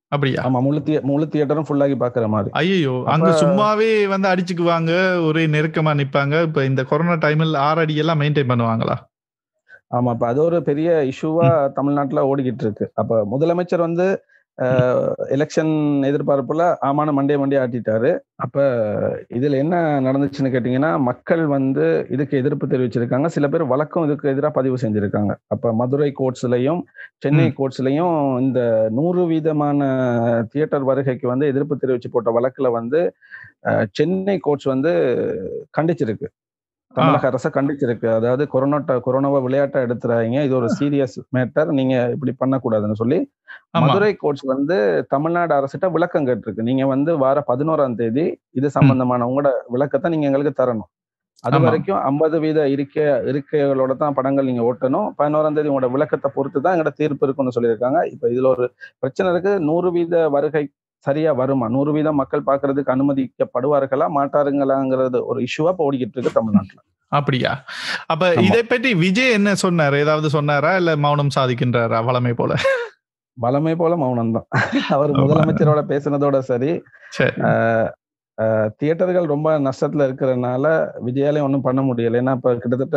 அப்படியா ஆமா முழு தியே முழு தியேட்டரும் ஃபுல்லாகி பாக்குற மாதிரி ஐயோ அங்க அப்ப- சும்மாவே வந்து அடிச்சுக்குவாங்க ஒரே நெருக்கமா நிப்பாங்க இப்ப இந்த கொரோனா டைமில் ஆறு அடி எல்லாம் மெயின்டைன் பண்ணுவாங்களா ஆமா அப்ப அது ஒரு பெரிய இஷ்யூவா தமிழ்நாட்டுல ஓடிக்கிட்டு இருக்கு அப்ப முதலமைச்சர் வந்து எலெக்ஷன் எதிர்பார்ப்புல ஆமான மண்டே மண்டே ஆட்டிட்டாரு அப்ப இதுல என்ன நடந்துச்சுன்னு கேட்டீங்கன்னா மக்கள் வந்து இதுக்கு எதிர்ப்பு தெரிவிச்சிருக்காங்க சில பேர் வழக்கம் இதுக்கு எதிராக பதிவு செஞ்சிருக்காங்க அப்ப மதுரை கோர்ட்ஸ்லயும் சென்னை கோர்ட்ஸ்லயும் இந்த நூறு வீதமான தியேட்டர் வருகைக்கு வந்து எதிர்ப்பு தெரிவிச்சு போட்ட வழக்குல வந்து அஹ், சென்னை கோர்ட்ஸ் வந்து கண்டிச்சிருக்கு தமிழக அரசை கண்டிச்சிருக்கு அதாவது கொரோனா கொரோனாவை விளையாட்டா எடுத்துறாங்க இது ஒரு சீரியஸ் மேட்டர் நீங்க இப்படி பண்ணக்கூடாதுன்னு சொல்லி ஆமா மதுரை கோர்ட்ஸ் வந்து தமிழ்நாடு அரசிட்ட விளக்கம் கேட்டிருக்கு நீங்க வந்து வார பதினோராம் தேதி இது சம்பந்தமான உங்களோட விளக்கத்தை நீங்க எங்களுக்கு தரணும் அது ஆமா. வரைக்கும் ஐம்பது வீத இருக்கை இருக்கைகளோட தான் படங்கள் நீங்க ஓட்டணும் பதினோராம் தேதி உங்களோட விளக்கத்தை பொறுத்து தான் எங்களோட தீர்ப்பு இருக்குன்னு சொல்லியிருக்காங்க இப்ப இதுல ஒரு பிரச்சனை இருக்கு நூறு வீத வருகை சரியா வருமா நூறு வீதம் மக்கள் பார்க்கிறதுக்கு அனுமதிக்கப்படுவார்களா மாட்டாருங்களாங்கிறது ஒரு இஷ்யூவா இப்ப ஓடிக்கிட்டு இருக்கு தமிழ்நாட்டுல அப்படியா அப்ப ஆமா. இதை பற்றி விஜய் என்ன சொன்னாரு ஏதாவது சொன்னாரா இல்ல மௌனம் சாதிக்கின்றாரா வளமை போல பலமே போல மௌனம் தான் அவர் ஆமா. முதலமைச்சரோட பேசுனதோட சரி சரி ஆஹ் ஆஹ் தியேட்டர்கள் ரொம்ப நஷ்டத்துல இருக்கிறதுனால விஜயாலையும் ஒன்றும் பண்ண முடியல ஏன்னா இப்ப கிட்டத்தட்ட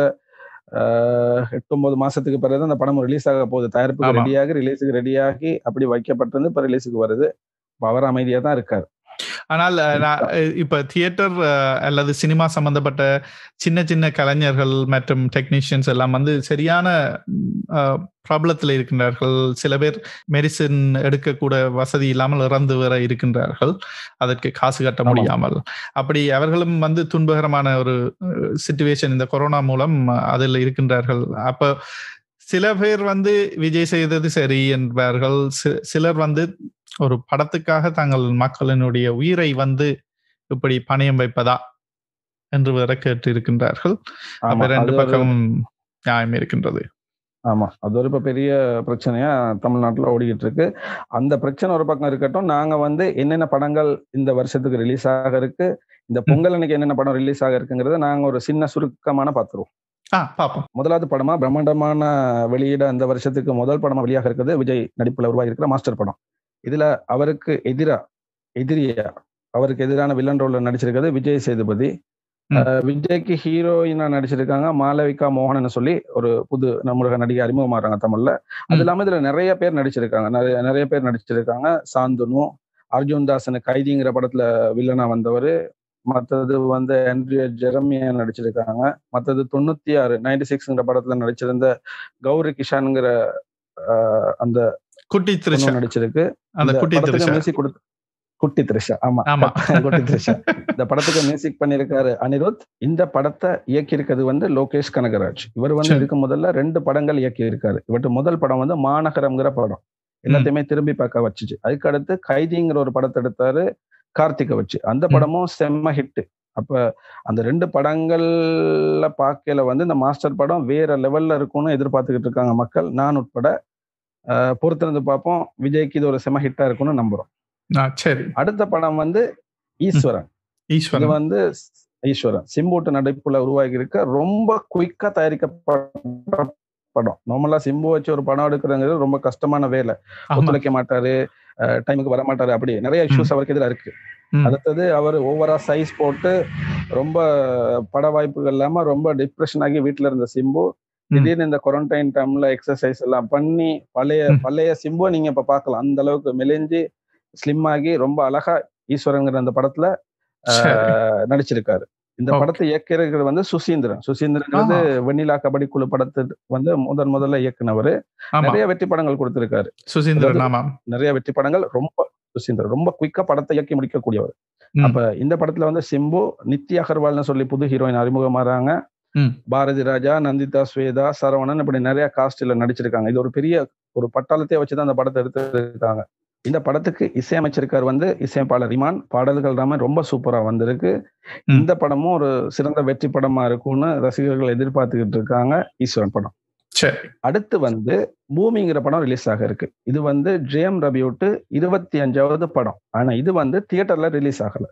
ஆஹ் எட்டு ஒன்பது மாசத்துக்கு பிறகு அந்த படம் ரிலீஸ் ஆக போகுது தயாரிப்புக்கு ஆமா. ரெடியாகி ரிலீஸுக்கு ரெடியாகி அப்படி வைக்கப்பட்டிருந்து இப்ப ரிலீஸுக்கு வருது இப்ப அவர் அமைதியா தான் இருக்காரு ஆனால் அஹ், நான், அஹ், இப்ப தியேட்டர் அல்லது சினிமா சம்பந்தப்பட்ட சின்ன சின்ன கலைஞர்கள் மற்றும் டெக்னீஷியன்ஸ் எல்லாம் வந்து சரியான ப்ராப்ளத்தில் இருக்கின்றார்கள் சில பேர் மெடிசின் எடுக்கக்கூட வசதி இல்லாமல் இறந்து வர இருக்கின்றார்கள் அதற்கு காசு கட்ட ஆமா. முடியாமல் அப்படி அவர்களும் வந்து துன்பகரமான ஒரு சுச்சுவேஷன் இந்த கொரோனா மூலம் அஹ், அதில் இருக்கின்றார்கள் அப்ப சில பேர் வந்து விஜய் செய்தது சரி என்பார்கள் சி- சிலர் வந்து ஒரு படத்துக்காக தங்கள் மக்களினுடைய உயிரை வந்து இப்படி பணயம் வைப்பதா என்று வேற கேட்டு இருக்கின்றார்கள் ஆமா அப்ப ரெண்டு அது ஒரு- பக்கம் நியாயம் இருக்கின்றது ஆமா அது ஒரு இப்ப பெரிய பிரச்சனையா தமிழ்நாட்டுல ஓடிக்கிட்டு இருக்கு அந்த பிரச்சனை ஒரு பக்கம் இருக்கட்டும் நாங்க வந்து என்னென்ன படங்கள் இந்த வருஷத்துக்கு ரிலீஸ் ஆக இருக்கு இந்த பொங்கல் அன்னைக்கு என்னென்ன படம் ரிலீஸ் ஆக இருக்குங்கிறத நாங்க ஒரு சின்ன சுருக்கமான பார்த்துருவோம் ஆ பாப்போம் முதலாவது படமா பிரம்மாண்டமான வெளியிட அந்த வருஷத்துக்கு முதல் படமா வெளியாக இருக்கிறது விஜய் நடிப்புல உருவாகி இருக்கிற மாஸ்டர் படம் இதுல அவருக்கு எதிரா எதிரியா அவருக்கு எதிரான வில்லன் ரோல்ல நடிச்சிருக்கிறது விஜய் சேதுபதி ம். அஹ் விஜய்க்கு ஹீரோயினா நடிச்சிருக்காங்க மாளவிகா மோகன் சொல்லி ஒரு புது நம்மளுக்கு நடிகை அறிமுகமாறாங்க தமிழ்ல அது ம். இல்லாம இதுல நிறைய பேர் நடிச்சிருக்காங்க நிறைய நிறைய பேர் நடிச்சிருக்காங்க சாந்தனு அர்ஜுன் தாசன் கைதிங்கிற படத்துல வில்லனா வந்தவர் மத்தது வந்து ஆண்ட்ரியா ஜெரமியா நடிச்சிருக்காங்க மத்தது தொண்ணூத்தி ஆறு நைன்டி சிக்ஸ்ங்கிற படத்துல நடிச்சிருந்த கௌரி கிஷான்ங்கிற ஆஹ், அந்த குட்டி திருஷா பொண்ணு நடிச்சிருக்கு அந்த இந்த குட்டி படத்துக்கு திருஷா மியூசிக் கொடுத்து குட்டி த்ரிஷா ஆமா ஆமா குட்டி த்ரிஷா இந்த படத்துக்கு மியூசிக் பண்ணிருக்காரு அனிருத் இந்த படத்தை இயக்கியிருக்கிறது வந்து லோகேஷ் கனகராஜ் இவர் வந்து சரி. இதுக்கு முதல்ல ரெண்டு படங்கள் இயக்கி இருக்காரு இவர்கிட்ட முதல் படம் வந்து மாநகரம்ங்கிற படம் எல்லாத்தையுமே திரும்பி பார்க்க வச்சுச்சு அதுக்கு அடுத்து கைதிங்கிற ஒரு படத்தை எடுத்தாரு கார்த்திகை வச்சு அந்த ம். படமும் செம்ம ஹிட் அப்ப அந்த ரெண்டு படங்கள்ல பார்க்கல வந்து இந்த மாஸ்டர் படம் வேற லெவல்ல இருக்கும்னு எதிர்பார்த்துக்கிட்டு இருக்காங்க மக்கள் நான் உட்பட அஹ், பொறுத்திருந்து பார்ப்போம் விஜய்க்கு இது ஒரு செம ஹிட்டா இருக்கும்னு நம்புறோம் ஆ, சரி அடுத்த படம் வந்து ஈஸ்வரன் இது ஈஸ்வரன் வந்து ஈஸ்வரன் சிம்புட்டு நடிப்புல உருவாகி இருக்க ரொம்ப குயிக்கா தயாரிக்கப்பட்ட படம் நார்மலா சிம்பு வச்சு ஒரு படம் எடுக்கிறதுங்கிறது ரொம்ப கஷ்டமான வேலை ஆமா ஒத்துழைக்க மாட்டாரு டைமுக்கு வர மாட்டாரு அப்படி நிறைய இஷ்யூஸ் அவருக்கு எதிராக இருக்கு ம். அடுத்தது அவர் ஓவரா சைஸ் போட்டு ரொம்ப பட வாய்ப்புகள் இல்லாம ரொம்ப டிப்ரெஷன் ஆகி வீட்டுல இருந்த சிம்பு ம். திடீர்னு இந்த குவாரண்டைன் டைம்ல எக்ஸசைஸ் எல்லாம் பண்ணி பழைய ம். பழைய சிம்புவை நீங்க இப்ப பார்க்கலாம் அந்த அளவுக்கு மெலிஞ்சு ஸ்லிம் ஆகி ரொம்ப அழகா ஈஸ்வரங்கிற அந்த படத்துல சரி. ஆஹ், நடிச்சிருக்காரு இந்த Okay. படத்தை இயக்கிறது வந்து சுசீந்திரன் சுசீந்திரன்ங்கிறது வெண்ணிலா கபடி குழு படத்தை வந்து முதன் முதல்ல இயக்குனவர் ஆமா நிறைய வெற்றி படங்கள் கொடுத்திருக்காரு சுசீந்திரன் ஆமா நிறைய வெற்றி படங்கள் ரொம்ப சுசீந்திரன் ரொம்ப குயிக்கா படத்தை இயக்கி முடிக்கக்கூடியவர் ம். அப்ப இந்த படத்துல வந்து சிம்பு நித்தி அகர்வால்னு சொல்லி புது ஹீரோயின் அறிமுகமாறாங்க ம். பாரதி ராஜா நந்திதா ஸ்வேதா சரவணன் இப்படி நிறைய காஸ்ட்ல நடிச்சிருக்காங்க இது ஒரு பெரிய ஒரு பட்டாளத்தையே வச்சுதான் அந்த படத்தை எடுத்திருக்காங்க இந்த படத்துக்கு இசையமைச்சிருக்கார் வந்து இசையமைப்பாளர் இமான் பாடல்கள் எல்லாமே ரொம்ப சூப்பரா வந்திருக்கு ம். இந்த படமும் ஒரு சிறந்த வெற்றி படமா இருக்கும்னு ரசிகர்கள் எதிர்பார்த்துக்கிட்டு இருக்காங்க ஈஸ்வரன் படம் சரி அடுத்து வந்து பூமிங்கிற படம் ரிலீஸ் ஆக இருக்கு இது வந்து ஜெயம் ரபியூட்டு இருபத்தி அஞ்சாவது படம் ஆனா இது வந்து தியேட்டர்ல ரிலீஸ் ஆகல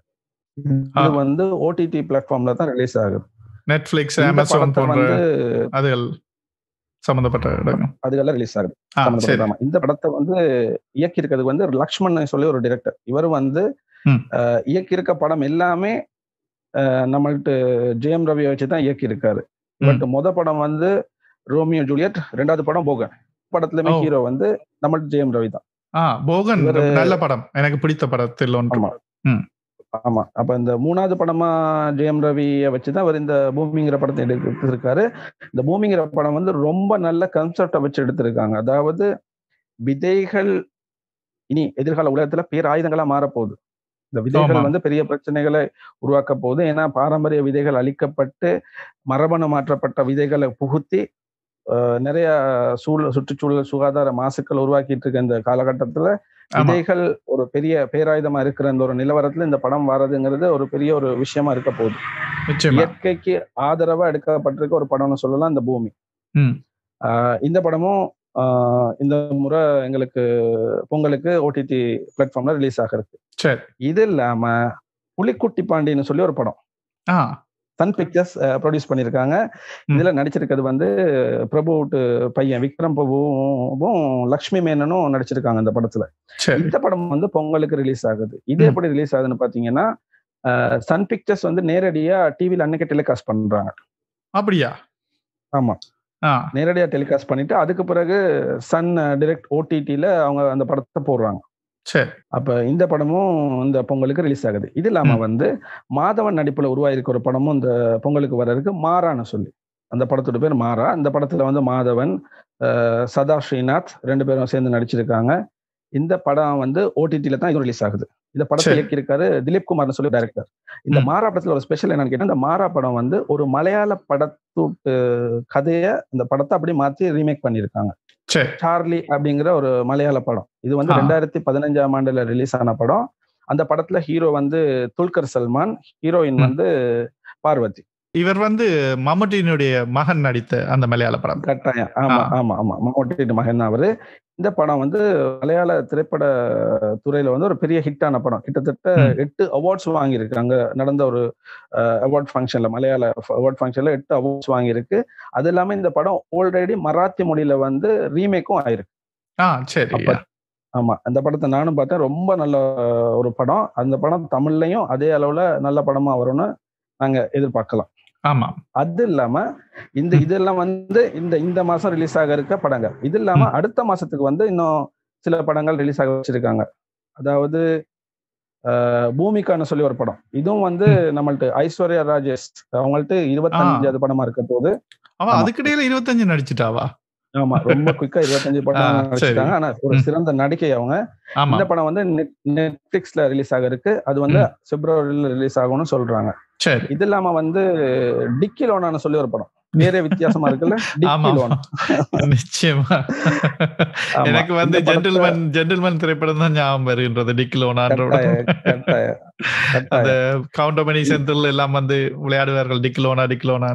இது வந்து ஓடிடி பிளாட்ஃபார்ம்ல தான் ரிலீஸ் ஆகுது நெட்ஃபிளிக்ஸ் இந்த அமேசான் படத்தை போன்ற வந்து அதுகள் சம்பந்தப்பட்ட இடங்கள் அதுக்கெல்லாம் ரிலீஸ் ஆகுது ஆ, சரி சம்மந்தப்பட்ட ஆமா. இந்த படத்தை வந்து இயக்கி இருக்கிறது வந்து லக்ஷ்மண் சொல்லி ஒரு டைரக்டர் இவர் வந்து ம். அஹ், இயக்கி இருக்க படம் எல்லாமே அஹ், நம்மள்ட்ட ஜெயம் ரவியை வச்சு தான் இயக்கி இருக்காரு பட் முத படம் வந்து ரோமியோ ஜூலியட் ரெண்டாவது படம் போகன் படத்துலயுமே ஓ. ஹீரோ வந்து நம்மள்ட்ட ஜெயம் ரவி தான் ஆ போகன் இவரு- நல்ல படம் எனக்கு பிடித்த படத்தில் ஒன்று ஆமா ம். ஆமா அப்ப இந்த மூணாவது படமா ஜெயம் ரவியை வச்சுதான் அவர் இந்த பூமிங்கிற படத்தை எடுத்திருக்காரு இந்த பூமிங்கிற படம் வந்து ரொம்ப நல்ல கன்செப்டை வச்சு எடுத்திருக்காங்க அதாவது விதைகள் இனி எதிர்கால உலகத்துல பேராயுதங்களா மாறப்போகுது இந்த விதைகள் ஆமா. வந்து பெரிய பிரச்சனைகளை உருவாக்க போகுது ஏன்னா பாரம்பரிய விதைகள் அழிக்கப்பட்டு மரபணு மாற்றப்பட்ட விதைகளை புகுத்தி அஹ், நிறைய சூழல் சுற்றுச்சூழல் சுகாதார மாசுக்கள் உருவாக்கிட்டு இருக்க இந்த காலகட்டத்துல ஆமா விதைகள் ஒரு பெரிய பேராயுதமா இருக்கிற இந்த ஒரு நிலவரத்துல இந்த படம் வர்றதுங்கிறது ஒரு பெரிய ஒரு விஷயமா இருக்க போகுது நிச்சயமா இயற்கைக்கு ஆதரவா எடுக்கப்பட்டிருக்க ஒரு படம்னு சொல்லலாம் இந்த பூமி ம். ஆஹ் இந்த படமும் ஆஹ் இந்த முறை எங்களுக்கு பொங்கலுக்கு ஓடிடி பிளாட்ஃபார்ம்ல ரிலீஸ் ஆகிருக்கு சரி இது இல்லாம புலிக்குட்டி பாண்டின்னு சொல்லி ஒரு படம் ஆ சன் பிக்சர்ஸ் ப்ரொடியூஸ் பண்ணியிருக்காங்க ம். இதுல நடிச்சிருக்கிறது வந்து பிரபு வீட்டு பையன் விக்ரம் பிரபுவும் லக்ஷ்மி மேனனும் நடிச்சிருக்காங்க இந்த படத்துல சரி இந்த படம் வந்து பொங்கலுக்கு ரிலீஸ் ஆகுது இது ம். எப்படி ரிலீஸ் ஆகுதுன்னு பாத்தீங்கன்னா சன் பிக்சர்ஸ் வந்து நேரடியா டிவில அன்னைக்கு டெலிகாஸ்ட் பண்றாங்க அப்படியா ஆமா ஆ நேரடியா டெலிகாஸ்ட் பண்ணிட்டு அதுக்கு பிறகு சன் டைரக்ட் ஓடிடில அவங்க அந்த படத்தை போடுறாங்க சரி அப்ப இந்த படமும் இந்த பொங்கலுக்கு ரிலீஸ் ஆகுது இது இல்லாம ம். வந்து மாதவன் நடிப்புல உருவாயிருக்க ஒரு படமும் இந்த பொங்கலுக்கு வர இருக்கு மாறான்னு சொல்லி அந்த படத்தோட பேர் மாறா இந்த படத்துல வந்து மாதவன் அஹ், சதா ஸ்ரீநாத் ரெண்டு பேரும் சேர்ந்து நடிச்சிருக்காங்க இந்த படம் வந்து ஓடிடில தான் இது ரிலீஸ் ஆகுது இந்த படத்தை சரி. இயக்கியிருக்காரு திலீப் குமார்னு சொல்லி டைரக்டர் இந்த ம். மாறா படத்துல ஒரு ஸ்பெஷல் என்னன்னு கேட்டா இந்த மாறா படம் வந்து ஒரு மலையாள படத்தூட்டு கதையை இந்த படத்தை அப்படியே மாத்தி ரீமேக் பண்ணியிருக்காங்க சரி சார்லி அப்படிங்கிற ஒரு மலையாள படம் இது வந்து ஆ. ரெண்டாயிரத்தி பதினஞ்சாம் ஆண்டுல ரிலீஸ் ஆன படம் அந்த படத்துல ஹீரோ வந்து துல்கர் சல்மான் ஹீரோயின் ம். வந்து பார்வதி இவர் வந்து மம்முட்டியினுடைய மகன் நடித்த அந்த மலையாள படம் கட்டாயம் ஆமா ஆ. ஆமா ஆமா மம்முட்டி மகன் தான் அவரு இந்த படம் வந்து மலையாள திரைப்பட துறையில வந்து ஒரு பெரிய ஹிட்டான படம் கிட்டத்தட்ட ம். எட்டு அவார்ட்ஸ் வாங்கியிருக்கு அங்க நடந்த ஒரு அவார்ட் ஃபங்க்ஷன்ல மலையாள அவார்ட் ஃபங்க்ஷன்ல எட்டு அவார்ட்ஸ் வாங்கியிருக்கு அது இல்லாம இந்த படம் ஆல்ரெடி மராத்தி மொழியில வந்து ரீமேக்கும் ஆயிருக்கு ஆ சரி அப்ப ஆமா அந்த படத்தை நானும் பார்த்தேன் ரொம்ப நல்ல அஹ், ஒரு படம் அந்த படம் தமிழ்லயும் அதே அளவுல நல்ல படமா வரும்னு நாங்க எதிர்பார்க்கலாம் ஆமா அது இல்லாம இந்த இதெல்லாம் வந்து இந்த இந்த மாசம் ரிலீஸ் ஆக இருக்க படங்கள் இது இல்லாம அடுத்த மாசத்துக்கு வந்து இன்னும் சில படங்கள் ரிலீஸ் ஆக வச்சிருக்காங்க அதாவது அஹ், பூமிகான்னு சொல்லி ஒரு படம் இதுவும் வந்து நம்மள்ட்ட ஐஸ்வர்யா ராஜேஷ் அவங்கள்ட்ட இருபத்தஞ்சாவது படமா இருக்க போது அவ ஆமா. அதுக்கிடையில இருபத்தஞ்சு நடிச்சிட்டாவா ஆமா ரொம்ப குயிக்கா இருபத்தஞ்சு படம் ஆ, சரி. நடிச்சிட்டாங்க ஆனா ஒரு ம். சிறந்த நடிகை அவங்க ஆமா இந்த படம் வந்து நெட்ஃபிளிக்ஸ்ல ரிலீஸ் ஆக இருக்கு அது வந்து பிப்ரவரியில ரிலீஸ் ஆகும்னு சொல்றாங்க சரி இது இல்லாம வந்து டிக்கி லோனான்னு சொல்லி ஒரு படம் வேற வித்தியாசமா இருக்குல்ல ஆமா டிக்கி லோன் நிச்சயமா ஆமா. எனக்கு வந்து இந்த படத்தை- ஜென்டில்மேன் ஜென்டில்மேன் திரைப்படம் தான் ஞாபகம் வருகின்றது டிக்கிலோனான்ற கட்டாய கட்டாய அந்த கட்டாய கவுண்டமணி செந்தில் எல்லாம் வந்து விளையாடுவார்கள் டிக்கிலோனா டிக்கிலோனா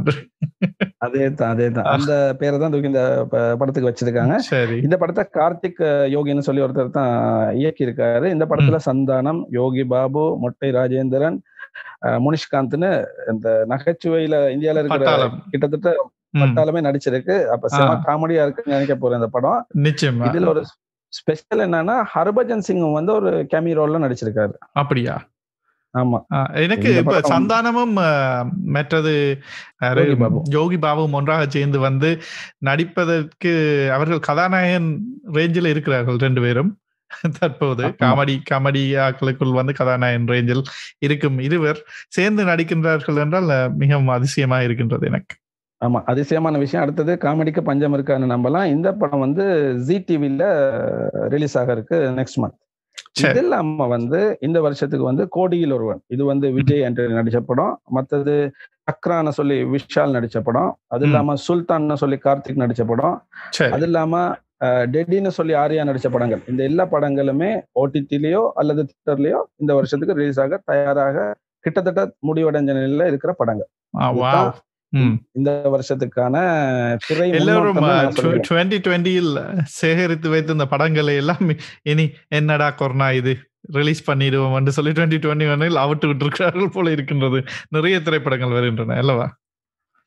அதே தான் அதே தான் அந்த பேரை தான் தூக்கி இந்த ப- படத்துக்கு வச்சிருக்காங்க சரி இந்த படத்தை கார்த்திக் அஹ், யோகின்னு சொல்லி ஒருத்தர் தான் இயக்கி இருக்காரு இந்த படத்துல சந்தானம் யோகி பாபு மொட்டை ராஜேந்திரன் அஹ், முனிஷ்காந்த்னு இந்த நகைச்சுவையில இந்தியால இருக்கிற பட்டாளம் கிட்டத்தட்ட ம், பட்டாலுமே நடிச்சிருக்கு அப்ப செம ஆ. காமெடியா இருக்குன்னு நினைக்க போறேன் இந்த படம் நிச்சயமா இதுல ஒரு ஸ்பெஷல் என்னன்னா ஹர்பஜன் சிங் வந்து ஒரு கேமி ரோல்ல நடிச்சிருக்காரு அப்படியா ஆமா ஆ, எனக்கு இந்த இப்ப படம் வந்து- சந்தானமும் ஆ, மற்றது யாரு? யோகி பாபு. யோகி பாபுவும் ஒன்றாக சேர்ந்து வந்து நடிப்பதற்கு அவர்கள் கதாநாயகன் ரேஞ்சில் இருக்கிறார்கள் ரெண்டு பேரும் தற்போது ஆமா. காமெடி காமெடி ஆக்களுக்குள் வந்து கதாநாயகன் ரேஞ்சில் இருக்கும் இருவர் சேர்ந்து நடிக்கின்றார்கள் என்றால் அ, மிகவும் அதிசயமா இருக்கின்றது எனக்கு ஆமா அதிசயமான விஷயம் அடுத்தது காமெடிக்கு பஞ்சம் இருக்கான்னு நம்பலாம் இந்த படம் வந்து ஜி டிவில ரிலீஸ் ஆக இருக்கு நெக்ஸ்ட் மந்த் சரி. இது இல்லாம வந்து இந்த வருஷத்துக்கு வந்து கோடியில் ஒருவன் இது வந்து விஜய் ஆண்டனி நடிச்ச படம் மத்தது சக்ரான்னு சொல்லி விஷால் நடிச்ச படம் அது ம். இல்லாம சுல்தான்னு சொல்லி கார்த்திக் நடிச்ச படம் சரி அது இல்லாம அஹ், டெட்டின்னு சொல்லி ஆர்யா நடிச்ச படங்கள் இந்த எல்லா படங்களுமே ஓடிடிலயோ அல்லது தியேட்டர்லயோ இந்த வருஷத்துக்கு ரிலீஸ் ஆக தயாராக கிட்டத்தட்ட முடிவடைஞ்ச நிலையில இருக்கிற படங்கள் ஆ, இதுதான் wow. ம். இந்த வருஷத்துக்கான திரை எல்லாரும் முன்னோட்டம்னு நான் சொல்லுவேன். டுவெண்ட்டி டுவெண்ட்டியில் சேகரித்து வைத்த இந்த படங்களை எல்லாம் இனி என்னடா கொரோனா இது ரிலீஸ் பண்ணிடுவோம் என்று சொல்லி டுவெண்ட்டி டுவெண்ட்டி ஒன்னில் அவிட்டு விட்டிருக்கிறார்கள் போல இருக்கின்றது நிறைய திரைப்படங்கள் வருகின்றன அல்லவா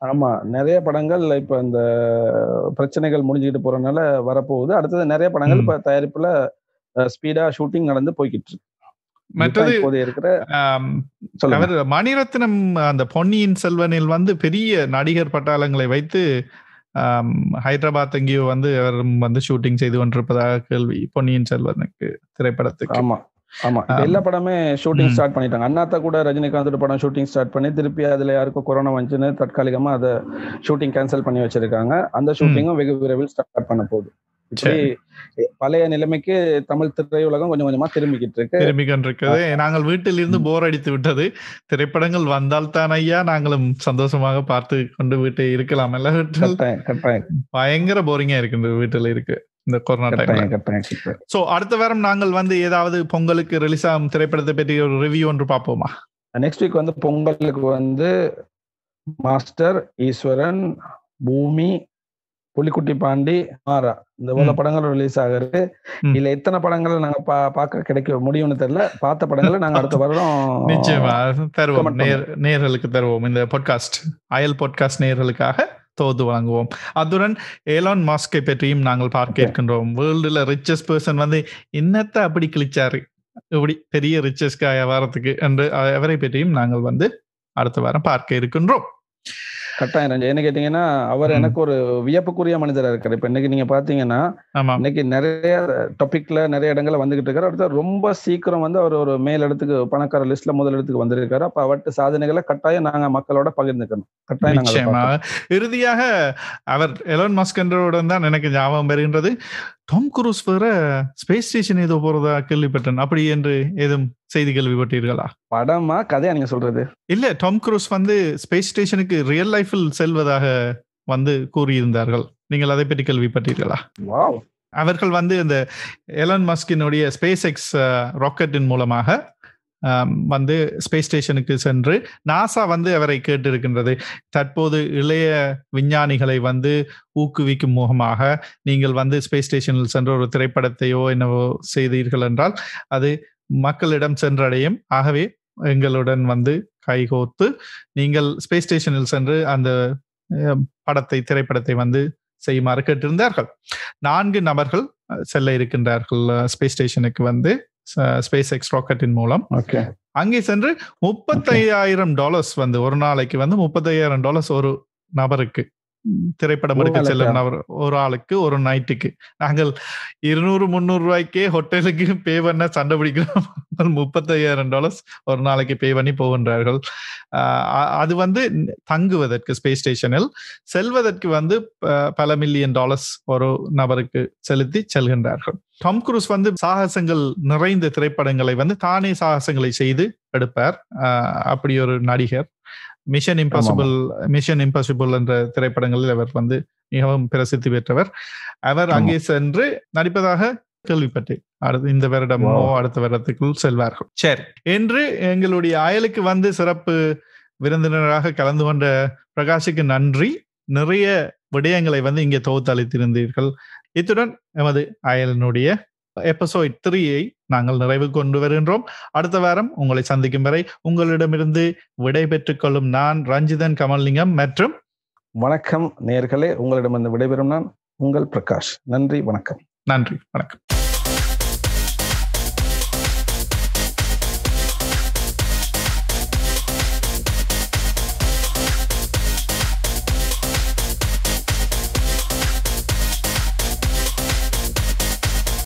ஆமா நிறைய படங்கள் இப்ப இந்த பிரச்சனைகள் முடிஞ்சுக்கிட்டு போறதுனால வரப்போகுது அடுத்தது நிறைய படங்கள் ம். இப்ப தயாரிப்புல ஸ்பீடா ஷூட்டிங் நடந்து போய்கிட்டு இருக்கு மற்றது இதுதான் இப்போது இருக்கிற ஆம், சொல்லுங்க அவர் மணிரத்னம் அந்த பொன்னியின் செல்வனில் வந்து பெரிய நடிகர் பட்டாளங்களை வைத்து ஆம், ஹைதராபாத் எங்கேயோ வந்து அவர் வந்து ஷூட்டிங் செய்து கொண்டிருப்பதாக கேள்வி பொன்னியின் செல்வனுக்கு திரைப்படத்துக்கு ஆமா ஆமா இப்ப ஆமா. எல்லா படமே ஷூட்டிங் ம். ஸ்டார்ட் பண்ணிட்டாங்க அண்ணாத்தா கூட ரஜினிகாந்தோட படம் ஷூட்டிங் ஸ்டார்ட் பண்ணி திருப்பி அதுல யாருக்கும் கொரோனா வந்துச்சுன்னு தற்காலிகமா அதை ஷூட்டிங் கேன்சல் பண்ணி வச்சிருக்காங்க அந்த ஷூட்டிங்கும் வெகு விரைவில் ஸ்டார்ட் பண்ண போகுது இப்படி பழைய நிலைமைக்கு தமிழ் திரையுலகம் கொஞ்சம் கொஞ்சமா திரும்பிக்கிட்டு இருக்கு திரும்பி கொண்டிருக்கிறது நாங்கள் வீட்டில் இருந்து போர் அடித்து விட்டது திரைப்படங்கள் வந்தால் தான் ஐயா நாங்களும் சந்தோஷமாக பார்த்து கொண்டு வீட்டை இருக்கலாம் எல்லாம் வீட்டில் கட்டாயம் கட்டாயம் பயங்கர போரிங்கா இருக்கு இந்த வீட்டில் இருக்கு இந்த கொரோனா டைம்ல கட்டாயம் கட்டாயம் கட்டாயம். சோ அடுத்த வாரம் நாங்கள் வந்து ஏதாவது பொங்கலுக்கு ரிலீஸ் ஆகும் திரைப்படத்தை பற்றி ஒரு ரிவ்யூ ஒன்று பார்ப்போமா நெக்ஸ்ட் வீக் வந்து பொங்கலுக்கு வந்து மாஸ்டர் ஈஸ்வரன் பூமி புலிக்குட்டி பாண்டி மாறா இந்த போல ம். படங்கள் ரிலீஸ் ஆகுது ம். இல்ல எத்தனை படங்கள் நாங்க பா பார்க்க கிடைக்க முடியும்னு தெரியல பார்த்த படங்களை நாங்க அடுத்த வருடம் நிச்சயமா தருவோம் comment நேர் நேர்களுக்கு தருவோம் இந்த பாட்காஸ்ட் அயல் பாட்காஸ்ட் நேர்களுக்காக தோது வழங்குவோம் அத்துடன் ஏலான் மாஸ்கை பற்றியும் நாங்கள் பார்க்க Okay. இருக்கின்றோம் வேர்ல்டுல ரிச்சஸ்ட் பர்சன் வந்து என்னத்தை அப்படி கிழிச்சாரு இப்படி பெரிய ரிச்சஸ்ட் காய வாரத்துக்கு என்று அவரை பற்றியும் நாங்கள் வந்து அடுத்த வாரம் பார்க்க இருக்கின்றோம் கட்டாயம் ரஞ்சன் என்ன கேட்டீங்கன்னா அவர் ம். எனக்கு ஒரு வியப்புக்குரிய மனிதரா இருக்காரு இப்ப இன்னைக்கு நீங்க பாத்தீங்கன்னா ஆமா இன்னைக்கு நிறைய டாபிக்ல நிறைய இடங்கள்ல வந்துகிட்டு இருக்காரு அடுத்து ரொம்ப சீக்கிரம் வந்து அவர் ஒரு மேல் இடத்துக்கு பணக்கார லிஸ்ட்ல முதல் இடத்துக்கு வந்திருக்காரு அப்ப அவர்கிட்ட சாதனைகளை கட்டாயம் நாங்க மக்களோட பகிர்ந்துக்கணும் கட்டாயம் நாங்க அதை நிச்சயமா பார்க்கணும். இறுதியாக அவர் எலோன் மஸ்க் என்றவுடன் தான் எனக்கு ஞாபகம் வருகின்றது டாம் குரூஸ் வேற ஸ்பேஸ் ஸ்டேஷன் ஏதோ போறதா கேள்விப்பட்டேன் அப்படி என்று ஏதும் செய்தி கேள்விப்பட்டீர்களா படமா கதையா நீங்க சொல்றது இல்ல டாம் குரூஸ் வந்து ஸ்பேஸ் ஸ்டேஷனுக்கு ரியல் லைஃபில் செல்வதாக வந்து கூறியிருந்தார்கள் நீங்கள் அதை பற்றி கேள்விப்பட்டீர்களா வாவ் அவர்கள் வந்து இந்த எலன் மஸ்கினுடைய ஸ்பேஸ் எக்ஸ் ராக்கெட்டின் மூலமாக ஆம், வந்து ஸ்பேஸ் ஸ்டேஷனுக்கு சென்று நாசா வந்து அவரை கேட்டிருக்கின்றது தற்போது இளைய விஞ்ஞானிகளை வந்து ஊக்குவிக்கும் முகமாக நீங்கள் வந்து ஸ்பேஸ் ஸ்டேஷனில் சென்று ஒரு திரைப்படத்தையோ என்னவோ செய்தீர்கள் என்றால் அது மக்களிடம் சென்றடையும் ஆகவே எங்களுடன் வந்து கைகோத்து நீங்கள் ஸ்பேஸ் ஸ்டேஷனில் சென்று அந்த அஹ், படத்தை திரைப்படத்தை வந்து செய்யுமாறு கேட்டிருந்தார்கள் நான்கு நபர்கள் அஹ், செல்ல இருக்கின்றார்கள் ஸ்பேஸ் ஸ்டேஷனுக்கு வந்து ஸ்பேஸ் எக்ஸ் ராக்கெட்டின் மூலம் ஓகே அங்கே சென்று முப்பத்தையாயிரம் டாலர்ஸ் வந்து ஒரு நாளைக்கு வந்து முப்பத்தையாயிரம் டாலர்ஸ் ஒரு நபருக்கு ம், திரைப்படம் ஒரு எடுக்க செல்லும் நாளைக்கா? நபர் ஒரு ஆளுக்கு ஒரு நைட்டுக்கு நாங்கள் இருநூறு முந்நூறு ரூபாய்க்கே ஹோட்டலுக்கு பே பண்ண சண்டை பிடிக்கிறோம் முப்பத்தையாயிரம் டாலர்ஸ் ஒரு நாளைக்கு பே பண்ணி போகின்றார்கள் ஆஹ் அ- அது வந்து தங்குவதற்கு ஸ்பேஸ் ஸ்டேஷனில் செல்வதற்கு வந்து ப- பல மில்லியன் டாலர்ஸ் ஒரு நபருக்கு செலுத்தி செல்கின்றார்கள் டாம் குரூஸ் வந்து சாகசங்கள் நிறைந்த திரைப்படங்களை வந்து தானே சாகசங்களை செய்து எடுப்பார் ஆஹ் அப்படி ஒரு நடிகர் மிஷன் இம்பாசிபிள் மிஷன் இம்பாசிபிள் என்ற திரைப்படங்களில் அவர் வந்து மிகவும் பிரசித்தி பெற்றவர் அவர் ஆமா. அங்கே சென்று நடிப்பதாக கேள்விப்பட்டேன் அடுத்து இந்த வருடமோ Wow. அடுத்த வருடத்துக்குள் செல்வார்கள் சரி என்று எங்களுடைய அயலுக்கு வந்து சிறப்பு விருந்தினராக கலந்து கொண்ட பிரகாஷுக்கு நன்றி நிறைய விடயங்களை வந்து இங்கே தொகுத்தளித்திருந்தீர்கள் இத்துடன் எமது அயலினுடைய எபிசோட் த்ரீயை நாங்கள் நிறைவு கொண்டு வருகின்றோம் அடுத்த வாரம் உங்களை சந்திக்கும் வரை உங்களிடமிருந்து விடை பெற்றுக் கொள்ளும் நான் ரஞ்சிதன் கமல்லிங்கம் மற்றும் வணக்கம் நேர்களே உங்களிடம் விடைபெறும் நான் உங்கள் பிரகாஷ் நன்றி வணக்கம் நன்றி வணக்கம்